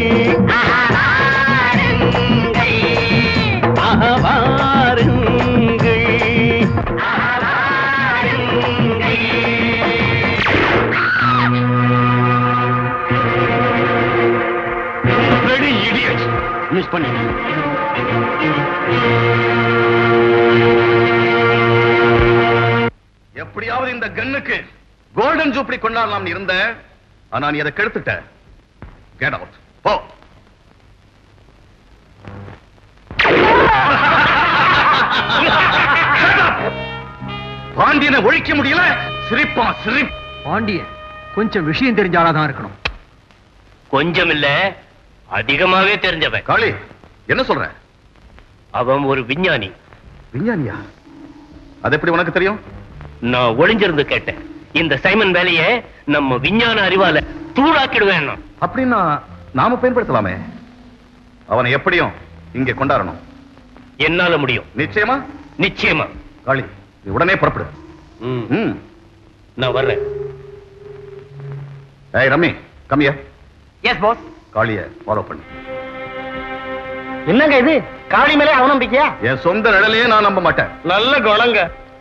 Speaker 11: அகவாருங்கள்
Speaker 6: Bloody idiot. மிஸ் பண்ணி எப்படியாவது இந்த கன்னுக்கு கோல்டன் ஜூப்ளி கொண்டாடலாம் இருந்த ஆனா நீ அதை கெடுத்துட்ட கெட் அவுட் போ பாண்டியனை ஒழிக்க முடியல சிரிப்பா சிரிப்
Speaker 7: பாண்டியன் கொஞ்சம் விஷயம் தெரிஞ்சாலாதான் இருக்கணும்
Speaker 10: கொஞ்சம் இல்ல அதிகமாவே தெரிஞ்சவன்
Speaker 6: காளி என்ன சொல்ற
Speaker 10: அவன் ஒரு விஞ்ஞானி
Speaker 6: விஞ்ஞானியா அது எப்படி உனக்கு தெரியும்
Speaker 10: நான் ஒளிஞ்சிருந்து கேட்டேன் இந்த சைமன் வேலையை நம்ம விஞ்ஞான அறிவால தூளாக்கிடுவேன் நான்.
Speaker 6: அப்படின்னா நாம பயன்படுத்தலாமே அவனை எப்படியும் இங்கே கொண்டாடணும்
Speaker 10: என்னால முடியும்
Speaker 6: நிச்சயமா
Speaker 10: நிச்சயமா
Speaker 6: காளி நீ உடனே புறப்படு
Speaker 10: ம்,
Speaker 6: ம்
Speaker 10: நான் வர்றேன்
Speaker 6: ஏய் ரம்மி கம்மியா
Speaker 4: எஸ் பாஸ்
Speaker 6: காளிய ஃபாலோ பண்ணு
Speaker 4: என்னங்க இது காளி மேலே அவநம்பிக்கையா
Speaker 6: என் சொந்த நிழலையே நான் நம்ப மாட்டேன்
Speaker 10: நல்ல குணங்க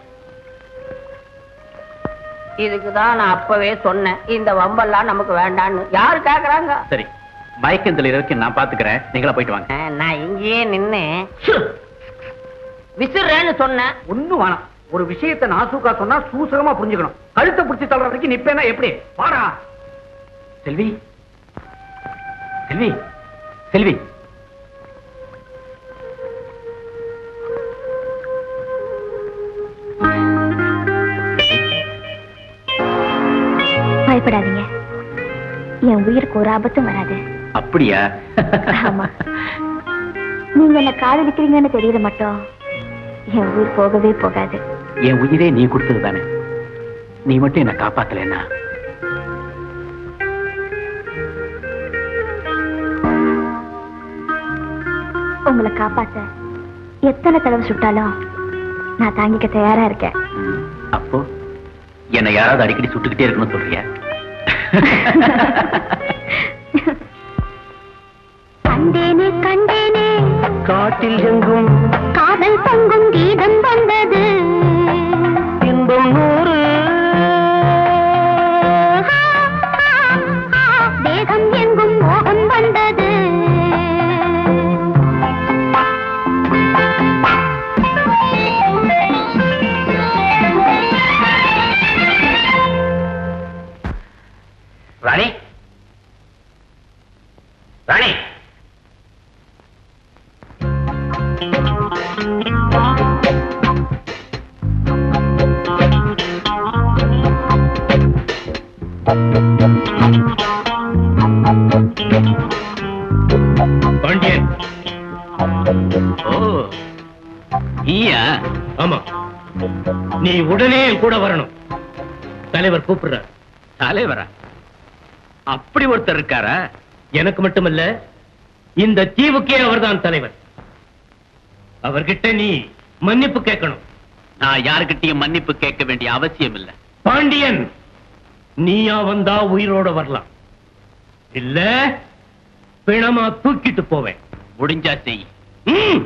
Speaker 4: இதுக்கு தான் நான் அப்பவே சொன்னேன் இந்த வம்பெல்லாம் நமக்கு வேண்டான்னு யாரு கேக்குறாங்க
Speaker 1: சரி மயக்கம் தெளிவதற்கு நான் பாத்துக்கிறேன் நீங்களா போயிட்டு வாங்க
Speaker 4: ஆ, நான் இங்கேயே நின்னு விசிறேன்னு சொன்னேன்
Speaker 1: ஒண்ணும் வேணாம் ஒரு விஷயத்தை நாசூக்கா சொன்னா சூசகமா புரிஞ்சுக்கணும் கழுத்தை பிடிச்சி தள்ளுற வரைக்கும் நிப்பேனா எப்படி வாடா செல்வி செல்வி செல்வி
Speaker 12: பயப்படாதீங்க என் உயிருக்கு ஒரு ஆபத்தும் வராது
Speaker 1: அப்படியா
Speaker 12: ஆமா நீங்க என்ன காதலிக்கிறீங்கன்னு தெரியல மட்டும் என் உயிர் போகவே போகாது
Speaker 1: என் உயிரே நீ கொடுத்தது தானே நீ மட்டும் என்ன காப்பாத்தலைன்னா
Speaker 12: உங்களை காப்பாத்த எத்தனை தடவை சுட்டாலும் நான் தாங்கிக்க தயாரா இருக்கேன்
Speaker 1: ம், அப்போ என்னை யாராவது அடிக்கடி சுட்டுக்கிட்டே இருக்கணும்னு சொல்றியா
Speaker 12: கண்டேனே கண்டேனே
Speaker 11: காட்டில் எங்கும்
Speaker 12: காதல் பொங்கும் கீதம் வந்தது
Speaker 11: இன்பம் நூறு
Speaker 12: தேகம் எங்கும் மோகம் வந்தது
Speaker 10: ராணி ராணி பாண்டியன்
Speaker 1: ஓ நீயா
Speaker 10: ஆமா நீ உடனே என் கூட வரணும் தலைவர் கூப்பிடுறார்
Speaker 1: தலைவரா அப்படி ஒருத்தர் இருக்காரா
Speaker 10: எனக்கு மட்டுமல்ல இந்த தீவுக்கே அவர்தான் தலைவர் அவர்கிட்ட நீ மன்னிப்பு கேட்கணும்
Speaker 1: நான் யாருக்கிட்டையும் மன்னிப்பு கேட்க வேண்டிய அவசியம் இல்ல
Speaker 10: பாண்டியன் நீயா வந்தா உயிரோட வரலாம் இல்ல பிணமா தூக்கிட்டு போவேன்
Speaker 1: முடிஞ்சா செய்
Speaker 10: ம்.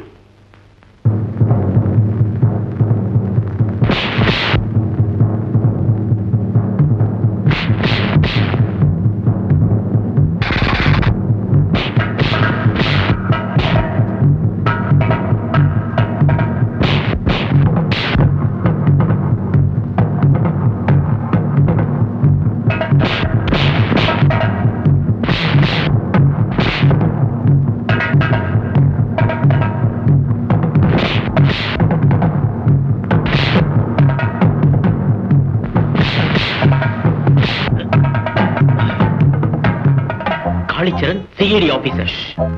Speaker 9: Kalicharan CID officer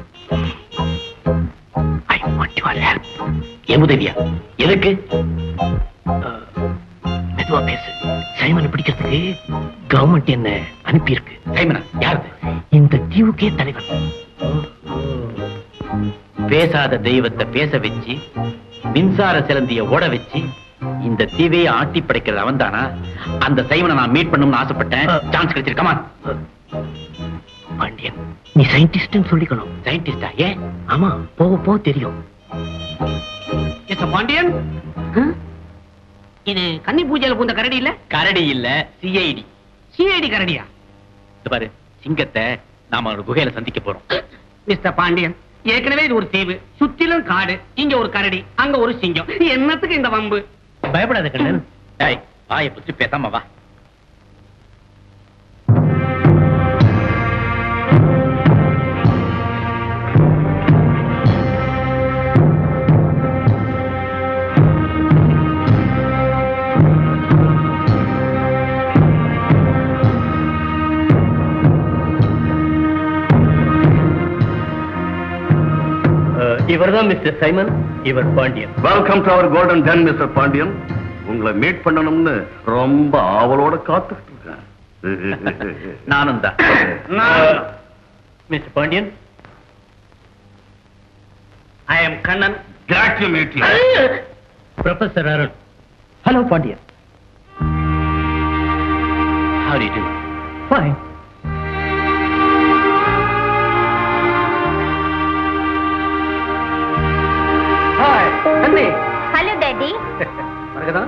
Speaker 9: I want your help என் உதவியா எதுக்கு அஹ், மெதுவா பேசு சைமனை பிடிக்கிறதுக்கு கவர்மெண்ட் என்ன அனுப்பியிருக்கு சைமனா யாரு இந்த தீவுக்கே தலைவன் பேசாத தெய்வத்தை பேச வச்சு மின்சார சிலந்திய ஓட வச்சு இந்த தீவையை ஆட்டி படைக்கிறது அவன் தானா அந்த சைவனை நான் மீட் பண்ணணும்னு ஆசைப்பட்டேன் சான்ஸ் கிடைச்சிருக்கமா பாண்டியன் நீ சயின்டிஸ்ட் சொல்லிக்கணும் சயின்டிஸ்டா ஏன் ஆமா போக போக தெரியும்
Speaker 3: பாண்டியன் இது கன்னி பூஜையில பூந்த கரடி இல்ல
Speaker 9: கரடி இல்ல சிஐடி
Speaker 3: சிஐடி கரடியா
Speaker 9: இது பாரு சிங்கத்தை நாம ஒரு குகையில சந்திக்க போறோம்
Speaker 3: மிஸ்டர் பாண்டியன் ஏற்கனவே இது ஒரு தீவு சுத்திலும் காடு இங்க ஒரு கரடி அங்க ஒரு சிங்கம் என்னத்துக்கு இந்த வம்பு
Speaker 9: பயப்படாத கண்ணன் டேய் வாயை புத்தி பேசாம வா
Speaker 10: இவர்தான் மிஸ்டர் சைமன் இவர் Pandian
Speaker 6: welcome to our golden ten mister Pandian உங்களை மீட் பண்ணணும்னு ரொம்ப ஆவலோட காத்துக்கிட்டு இருக்கேன்
Speaker 9: நானும் தான்
Speaker 10: mister Pandian
Speaker 3: I am Kannan
Speaker 6: Glad to meet you.
Speaker 10: Professor Arun
Speaker 9: hello Pandian How do you do? Fine.
Speaker 3: Hi கண்ணே
Speaker 12: ஹலோ டாடி
Speaker 3: மரகதா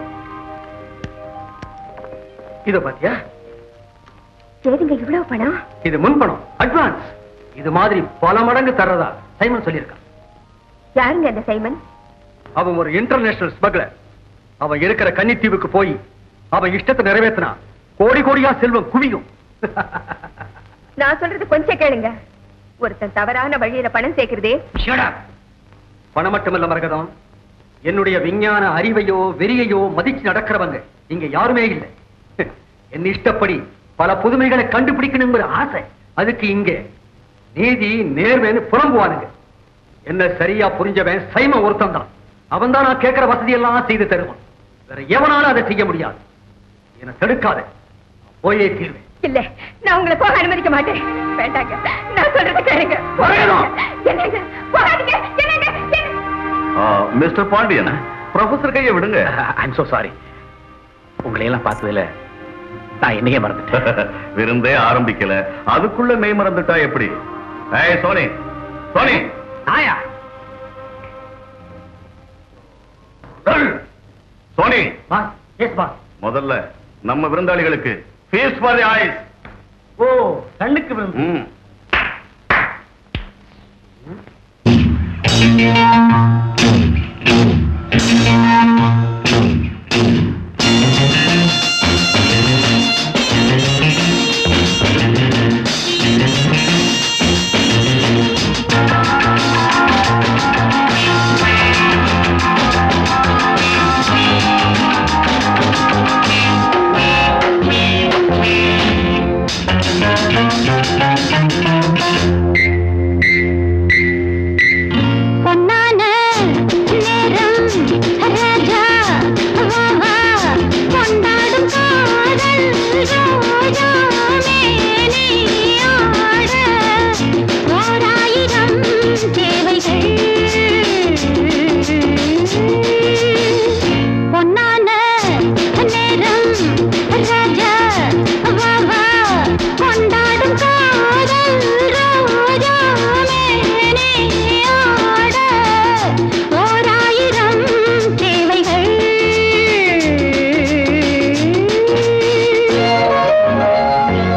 Speaker 3: இத பாத்தியா
Speaker 12: சரிங்க இவ்வளவு பணம்
Speaker 3: இது முன்பணம் அட்வான்ஸ் இது மாதிரி பல மடங்கு தர்றதா சைமன் சொல்லியிருக்கான்
Speaker 12: யாருங்க அந்த சைமன்
Speaker 3: அவன் ஒரு இன்டர்நேஷனல் ஸ்மக்லர் அவன் இருக்கிற கன்னித்தீவுக்கு போய் அவன் இஷ்டத்தை நிறைவேற்றினா கோடி கோடியா செல்வம் குவியும்
Speaker 12: நான் சொல்றது கொஞ்சம் கேளுங்க ஒருத்தன் தவறான வழியில பணம் சேர்க்கிறதே
Speaker 3: Shut up. பணம் மட்டுமல்ல மரகதம் என்னுடைய விஞ்ஞான அறிவையோ வெறியையோ மதிச்சு நடக்கிறவங்க இங்க யாருமே இல்லை என் இஷ்டப்படி பல புதுமைகளை கண்டுபிடிக்கணுங்கிற ஆசை அதுக்கு இங்க நீதி நேர்மைன்னு புலம்புவானுங்க என்ன சரியா புரிஞ்சவன் சைம ஒருத்தன் தான் அவன் தான் நான் கேட்கிற வசதியெல்லாம் செய்து தருவான் வேற எவனாலும் அதை செய்ய முடியாது என்னை தடுக்காத போயே தீர்வேன்
Speaker 12: இல்ல நான் உங்களை போக அனுமதிக்க மாட்டேன் வேண்டாங்க நான் சொல்றது கேளுங்க
Speaker 3: மரகதம்.
Speaker 12: என்னங்க போகாதீங்க என்னங்க என்ன-
Speaker 6: மிஸ்டர் பாண்டியன் ப்ரொஃபசர் கையை விடுங்க
Speaker 9: ஐம் so சாரி உங்களை எல்லாம் பார்த்ததுல நான் என்னையே மறந்துட்டேன்
Speaker 6: விருந்தே ஆரம்பிக்கல அதுக்குள்ள மெய் மறந்துட்டா எப்படி ஏய் சோனி சோனி
Speaker 3: நாயா
Speaker 6: சோனி
Speaker 3: பாஸ் எஸ் பாஸ்
Speaker 6: முதல்ல நம்ம விருந்தாளிகளுக்கு ஃபீஸ் ஃபார் தி ஐஸ்
Speaker 3: ஓ கண்ணுக்கு விழுந்து
Speaker 6: ம்
Speaker 12: பொன்னான நேரம் ராஜா வா வா கொண்டாடும் காதல் ரோஜா மேனியாட ஓராயிரம் தேவைகள் பொன்னான நேரம் ராஜா வா வா கொண்டாடும் காதல் ரோஜா மேனியாட ஓராயிரம் தேவைகள்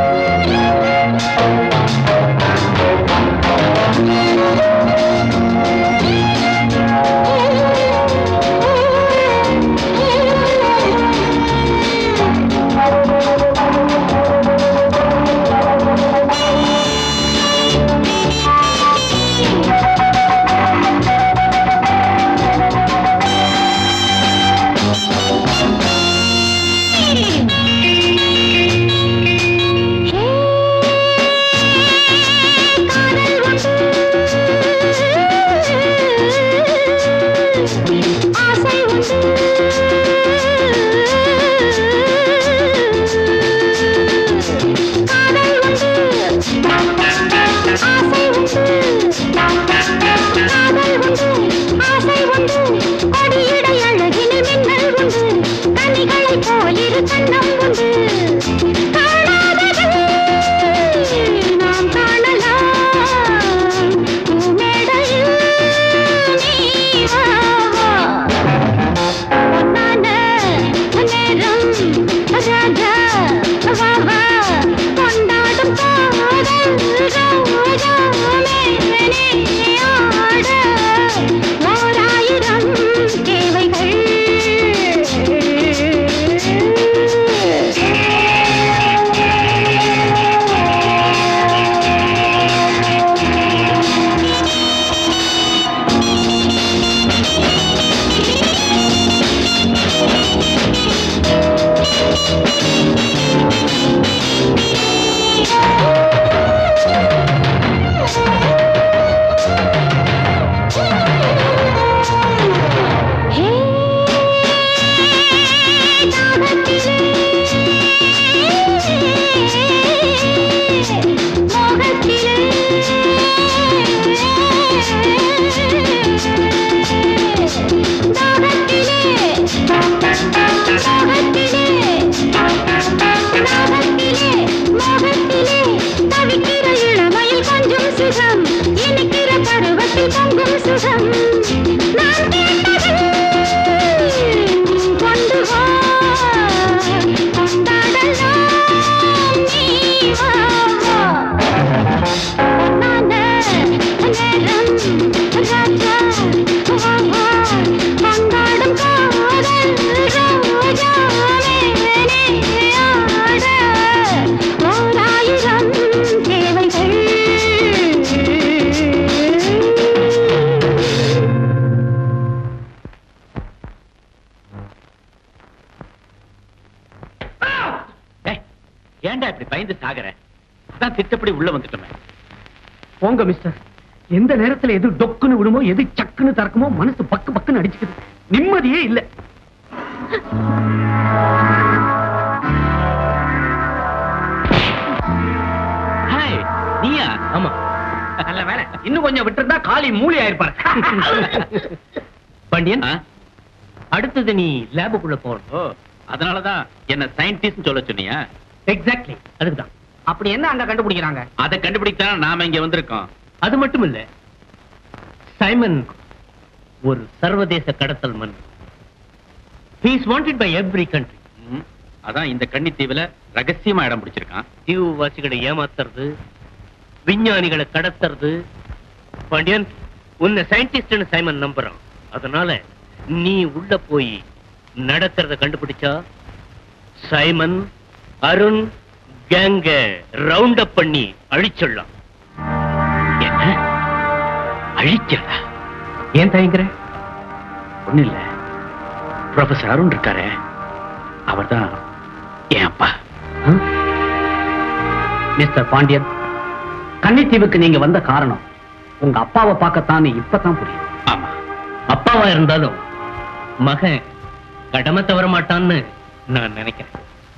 Speaker 9: இப்படி பயந்து சாகுற அதான் திட்டப்படி உள்ள வந்துட்டோமே
Speaker 1: போங்க மிஸ்டர் எந்த நேரத்துல எது டொக்குன்னு விடுமோ எது சக்குன்னு திறக்குமோ மனசு பக்கு பக்குன்னு அடிச்சுக்குது நிம்மதியே இல்ல
Speaker 9: ஹாய் நீயா
Speaker 10: ஆமா
Speaker 1: நல்ல வேலை இன்னும் கொஞ்சம் விட்டுருந்தா காலி மூலி ஆயிருப்பாரு
Speaker 10: பாண்டியன்
Speaker 9: ஆ?
Speaker 10: அடுத்தது நீ லேபுக்குள்ள போகணும்
Speaker 9: ஓ அதனாலதான் என்ன சயின்டிஸ்ட் சொல்ல சொன்னியா
Speaker 1: எக்ஸாக்ட்லி
Speaker 10: அதுக்குதான்
Speaker 1: அப்படி என்ன அங்க கண்டுபிடிக்கிறாங்க
Speaker 9: அதை கண்டுபிடித்தான் நாம இங்க வந்திருக்கோம்
Speaker 10: அது மட்டும் இல்ல சைமன் ஒரு சர்வதேச கடத்தல் மண் he is wanted by every country
Speaker 9: ம், அதான் இந்த கன்னித்தீவுல ரகசியமா இடம் பிடிச்சிருக்கான்
Speaker 10: தீவு வாசிகளை ஏமாத்துறது விஞ்ஞானிகளை கடத்துறது பாண்டியன் உன்னை சயின்டிஸ்ட்னு சைமன் நம்புறான் அதனால நீ உள்ள போய் நடக்கிறத கண்டுபிடிச்சா சைமன் அருண் கேங்க ரவுண்ட் அப் பண்ணி அழிச்சிடலாம்
Speaker 9: என்ன அழிக்கிறதா
Speaker 1: ஏன் தயங்குற
Speaker 9: ஒண்ணு இல்ல ப்ரொஃபசர் அருண் இருக்காரே அவர்தான் என் அப்பா
Speaker 1: மிஸ்டர் பாண்டியன் கன்னித்தீவுக்கு நீங்க வந்த காரணம் உங்க அப்பாவை பார்க்கத்தான் இப்பதான் புரியும்
Speaker 9: ஆமா
Speaker 10: அப்பாவா இருந்தாலும் மகன் கடமை தவற மாட்டான்னு நான் நினைக்கிறேன்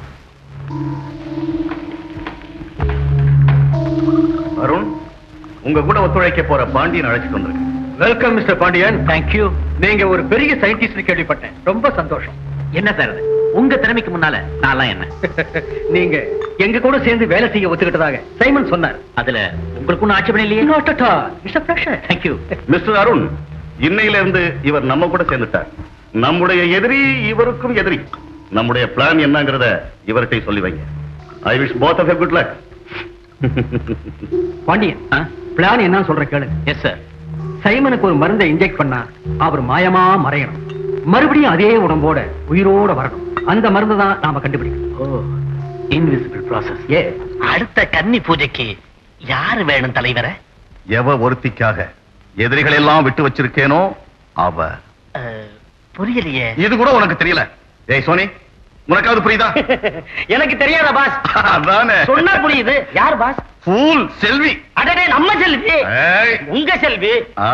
Speaker 6: அருண் உங்க கூட ஒத்துழைக்க போற பாண்டியன் அழைச்சிட்டு வந்திருக்கேன்
Speaker 3: வெல்கம் மிஸ்டர் பாண்டியன் தேங்க்யூ நீங்க ஒரு பெரிய சயின்டிஸ்ட் கேள்விப்பட்டேன் ரொம்ப சந்தோஷம்
Speaker 9: என்ன சார் அது உங்க திறமைக்கு முன்னால நான்லாம் என்ன
Speaker 3: நீங்க எங்க கூட சேர்ந்து வேலை செய்ய ஒத்துக்கிட்டதாக சைமன் சொன்னார்
Speaker 9: அதுல உங்களுக்கு ஒன்றும் ஆட்சேபணம் இல்லையே
Speaker 3: Not at all. It's a pleasure.
Speaker 9: Thank you
Speaker 6: mister Arun இன்னையில இருந்து இவர் நம்ம கூட சேர்ந்துட்டார் நம்முடைய எதிரி இவருக்கும் எதிரி நம்முடைய பிளான் என்னங்கறத இவர்கிட்ட சொல்லி வைங்க I wish both of good luck
Speaker 3: Pandian plan என்ன சொல்ற கேளு
Speaker 9: எஸ் சார்
Speaker 3: சைமனுக்கு ஒரு மருந்தை இன்ஜெக்ட் பண்ணா அவர் மாயமா மறையணும் மறுபடியும் அதே உடம்போட உயிரோட வரணும் அந்த மருந்து தான் நாம கண்டுபிடிக்கணும்
Speaker 9: ஓ இன்விசிபிள் ப்ராசஸ்
Speaker 3: ஏ
Speaker 10: அடுத்த கன்னி பூஜைக்கு யாரு வேணும் தலைவரை
Speaker 6: எவ ஒருத்திக்காக எதிரிகள் எல்லாம் விட்டு வச்சிருக்கேனோ அவ
Speaker 10: புரியலையே
Speaker 6: இது கூட உனக்கு தெரியல ஏய் சோனி உனக்காவது புரியுதா
Speaker 4: எனக்கு தெரியாத பாஸ்
Speaker 6: அதானே
Speaker 4: சொன்னா புரியுது யார் பாஸ்
Speaker 6: ஃபூல் செல்வி
Speaker 4: அடடே நம்ம செல்வி
Speaker 6: ஏய்.
Speaker 4: உங்க செல்வி
Speaker 6: ஆ.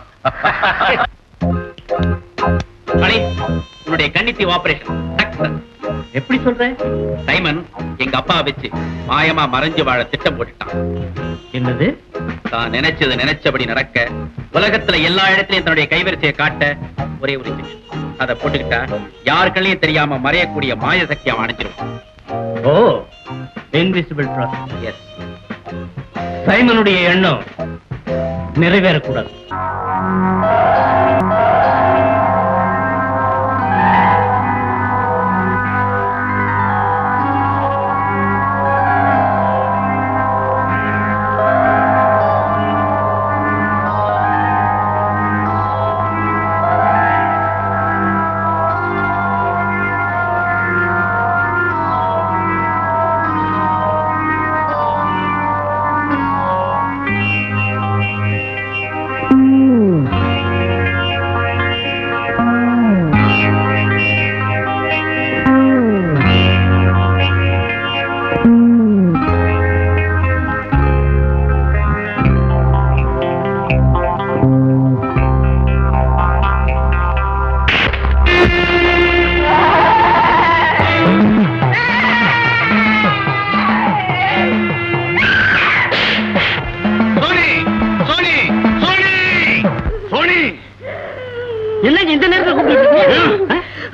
Speaker 9: மணி உன்னுடைய கன்னித்தீவு ஆபரேஷன் சக்சஸ் எப்படி சொல்ற சைமன் எங்க அப்பா வச்சு மாயமா மறைஞ்சு வாழ திட்டம் போட்டுட்டான்
Speaker 10: என்னது
Speaker 9: தான் நினைச்சது நினைச்சபடி நடக்க உலகத்துல எல்லா இடத்துலயும் தன்னுடைய கைவரிசையை காட்ட ஒரே ஒரு injection. அதை போட்டுக்கிட்டா யாருக்கள்ளையும் தெரியாம மறையக்கூடிய மாய சக்தி அவன் அணைஞ்சிருவான்
Speaker 10: ஓ இன்விசிபிள் ப்ராசஸ்
Speaker 9: எஸ்
Speaker 10: சைமனுடைய எண்ணம் நிறைவேறக்கூடாது
Speaker 6: சோனி சோனி சோனி சோனி
Speaker 4: என்னங்க இந்த நேரத்துல கூப்பிட்டு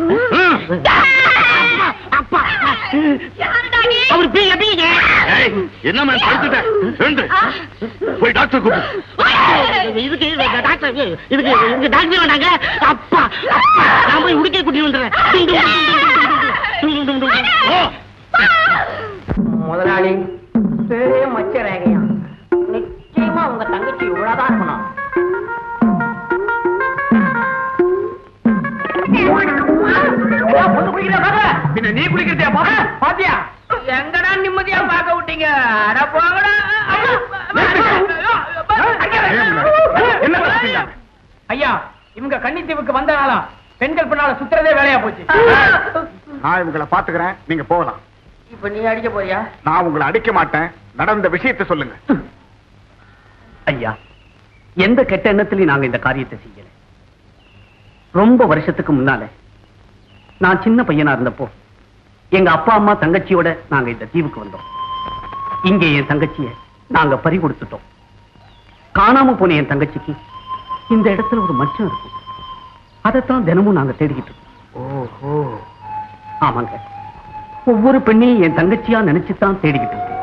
Speaker 4: அவர் பீங்க பீங்க
Speaker 6: ஏய், என்ன மேம் படுத்துட்டேன் எழுந்து. போய் டாக்டர் கூப்பிடு
Speaker 4: இதுக்கு இந்த டாக்டர் இதுக்கு இங்க டாக்டர் வேண்டாங்க அப்பா அப்பா, நான் போய் உடுக்கை குட்டி வந்துடுறேன் டும், டும், டும், டும், டும், டும், டும், டும்.
Speaker 6: ஓ
Speaker 4: முதலாளி பேரே மச்ச ரேகையா நிச்சயமா உங்க தங்கச்சி இவ்வளவுதான் இருக்கணும்
Speaker 1: பின்ன நீ குளிக்கிறதே பாத்தியா
Speaker 4: எங்கடா நிம்மதியா பார்க்க விட்டீங்க அட போங்கடா
Speaker 1: என்ன பிரச்சனை? ஐயா இவங்க கன்னித்தீவுக்கு வந்தனால பெண்கள் பின்னால சுத்துறதே வேலையா போச்சு
Speaker 13: நான் இவங்களை பாத்துக்கிறேன் நீங்க போகலாம்
Speaker 4: இப்ப நீ அடிக்க போறியா
Speaker 13: நான் உங்களை அடிக்க மாட்டேன் நடந்த விஷயத்தை சொல்லுங்க
Speaker 1: ஐயா எந்த கெட்ட எண்ணத்திலையும் நாங்க இந்த காரியத்தை செய்யல ரொம்ப வருஷத்துக்கு முன்னால நான் சின்ன பையனா இருந்தப்போ எங்க அப்பா அம்மா தங்கச்சியோட நாங்க இந்த தீவுக்கு வந்தோம் இங்கே என் தங்கச்சிய நாங்க பறி கொடுத்துட்டோம் காணாம போன என் தங்கச்சிக்கு இந்த இடத்துல ஒரு மச்சம் இருக்கும் அதைத்தான் தினமும் நாங்க தேடிக்கிட்டு இருக்கோம்
Speaker 13: ஓஹோ
Speaker 1: ஆமாங்க ஒவ்வொரு பெண்ணையும் என் தங்கச்சியா நினைச்சுதான் தேடிக்கிட்டு இருக்கேன்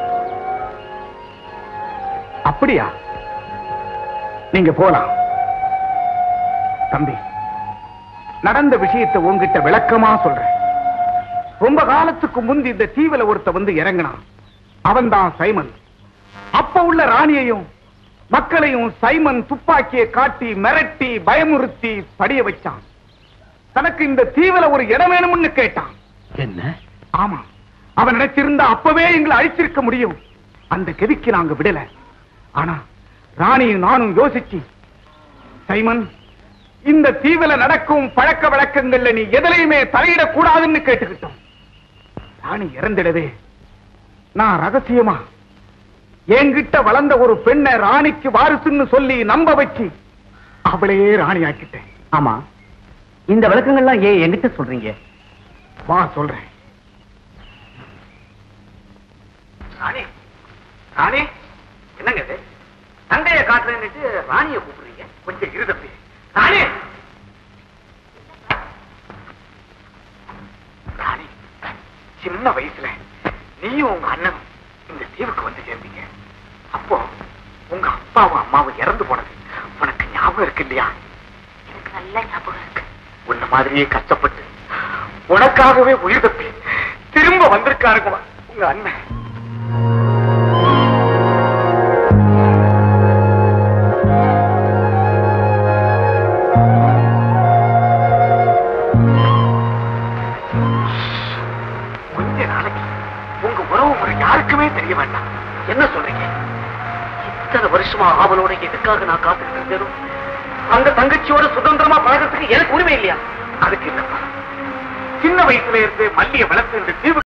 Speaker 13: அப்படியா நீங்க போலாம் தம்பி நடந்த விஷயத்தை உங்ககிட்ட விளக்கமா சொல்றேன் ரொம்ப காலத்துக்கு முந்தி இந்த தீவுல ஒருத்த வந்து இறங்கினான் அவன்தான் சைமன் அப்ப உள்ள ராணியையும் மக்களையும் சைமன் துப்பாக்கியை காட்டி மிரட்டி பயமுறுத்தி படிய வச்சான் தனக்கு இந்த தீவுல ஒரு இடம் வேணும்னு கேட்டான்
Speaker 10: என்ன
Speaker 13: ஆமா அவன் நினைச்சிருந்தா அப்பவே எங்களை அழிச்சிருக்க முடியும் அந்த கெதிக்கு நாங்க விடல ஆனா ராணியும் நானும் யோசிச்சு சைமன் இந்த தீவுல நடக்கும் பழக்க வழக்கங்கள்ல நீ எதிலையுமே தலையிடக்கூடாதுன்னு கேட்டுக்கிட்டோம் ராணி இறந்திடவே நான் ரகசியமா என்கிட்ட வளர்ந்த ஒரு பெண்ணை ராணிக்கு வாரிசுன்னு சொல்லி நம்ப வச்சு அவளையே ராணி ஆக்கிட்டேன்
Speaker 1: ஆமா இந்த விளக்கங்கள்லாம் ஏன் என்கிட்ட சொல்றீங்க
Speaker 13: வா சொல்றேன்
Speaker 1: ராணி ராணி என்னங்க இது தங்கைய காட்டுறேன்னுட்டு ராணிய கூப்பிடுறீங்க கொஞ்சம் இரு தம்பி ராணி
Speaker 13: ராணி சின்ன வயசுல நீயும் உங்க அண்ணனும் இந்த தீவுக்கு வந்து சேர்ந்தீங்க அப்போ உங்க அப்பாவும் அம்மாவும் இறந்து போனது உனக்கு ஞாபகம் இருக்கு இல்லையா எனக்கு நல்ல ஞாபகம் இருக்கு உன்ன மாதிரியே கஷ்டப்பட்டு உனக்காகவே உயிர் தப்பி திரும்ப வந்திருக்காருங்க உங்க அண்ணன் கொஞ்ச நாளைக்கு உங்க உறவு முறை யாருக்குமே தெரிய வேண்டாம்
Speaker 1: என்ன சொல்றீங்க இத்தனை வருஷமா ஆவலோட எதுக்காக நான் காத்துக்கிட்டு இருந்தேனும் அந்த தங்கச்சியோட சுதந்திரமா பழகிறதுக்கு எனக்கு உரிமை இல்லையா
Speaker 13: அதுக்கு இல்லப்பா சின்ன வயசுல இருந்து மல்லிய வளர்த்து இந்த தீவு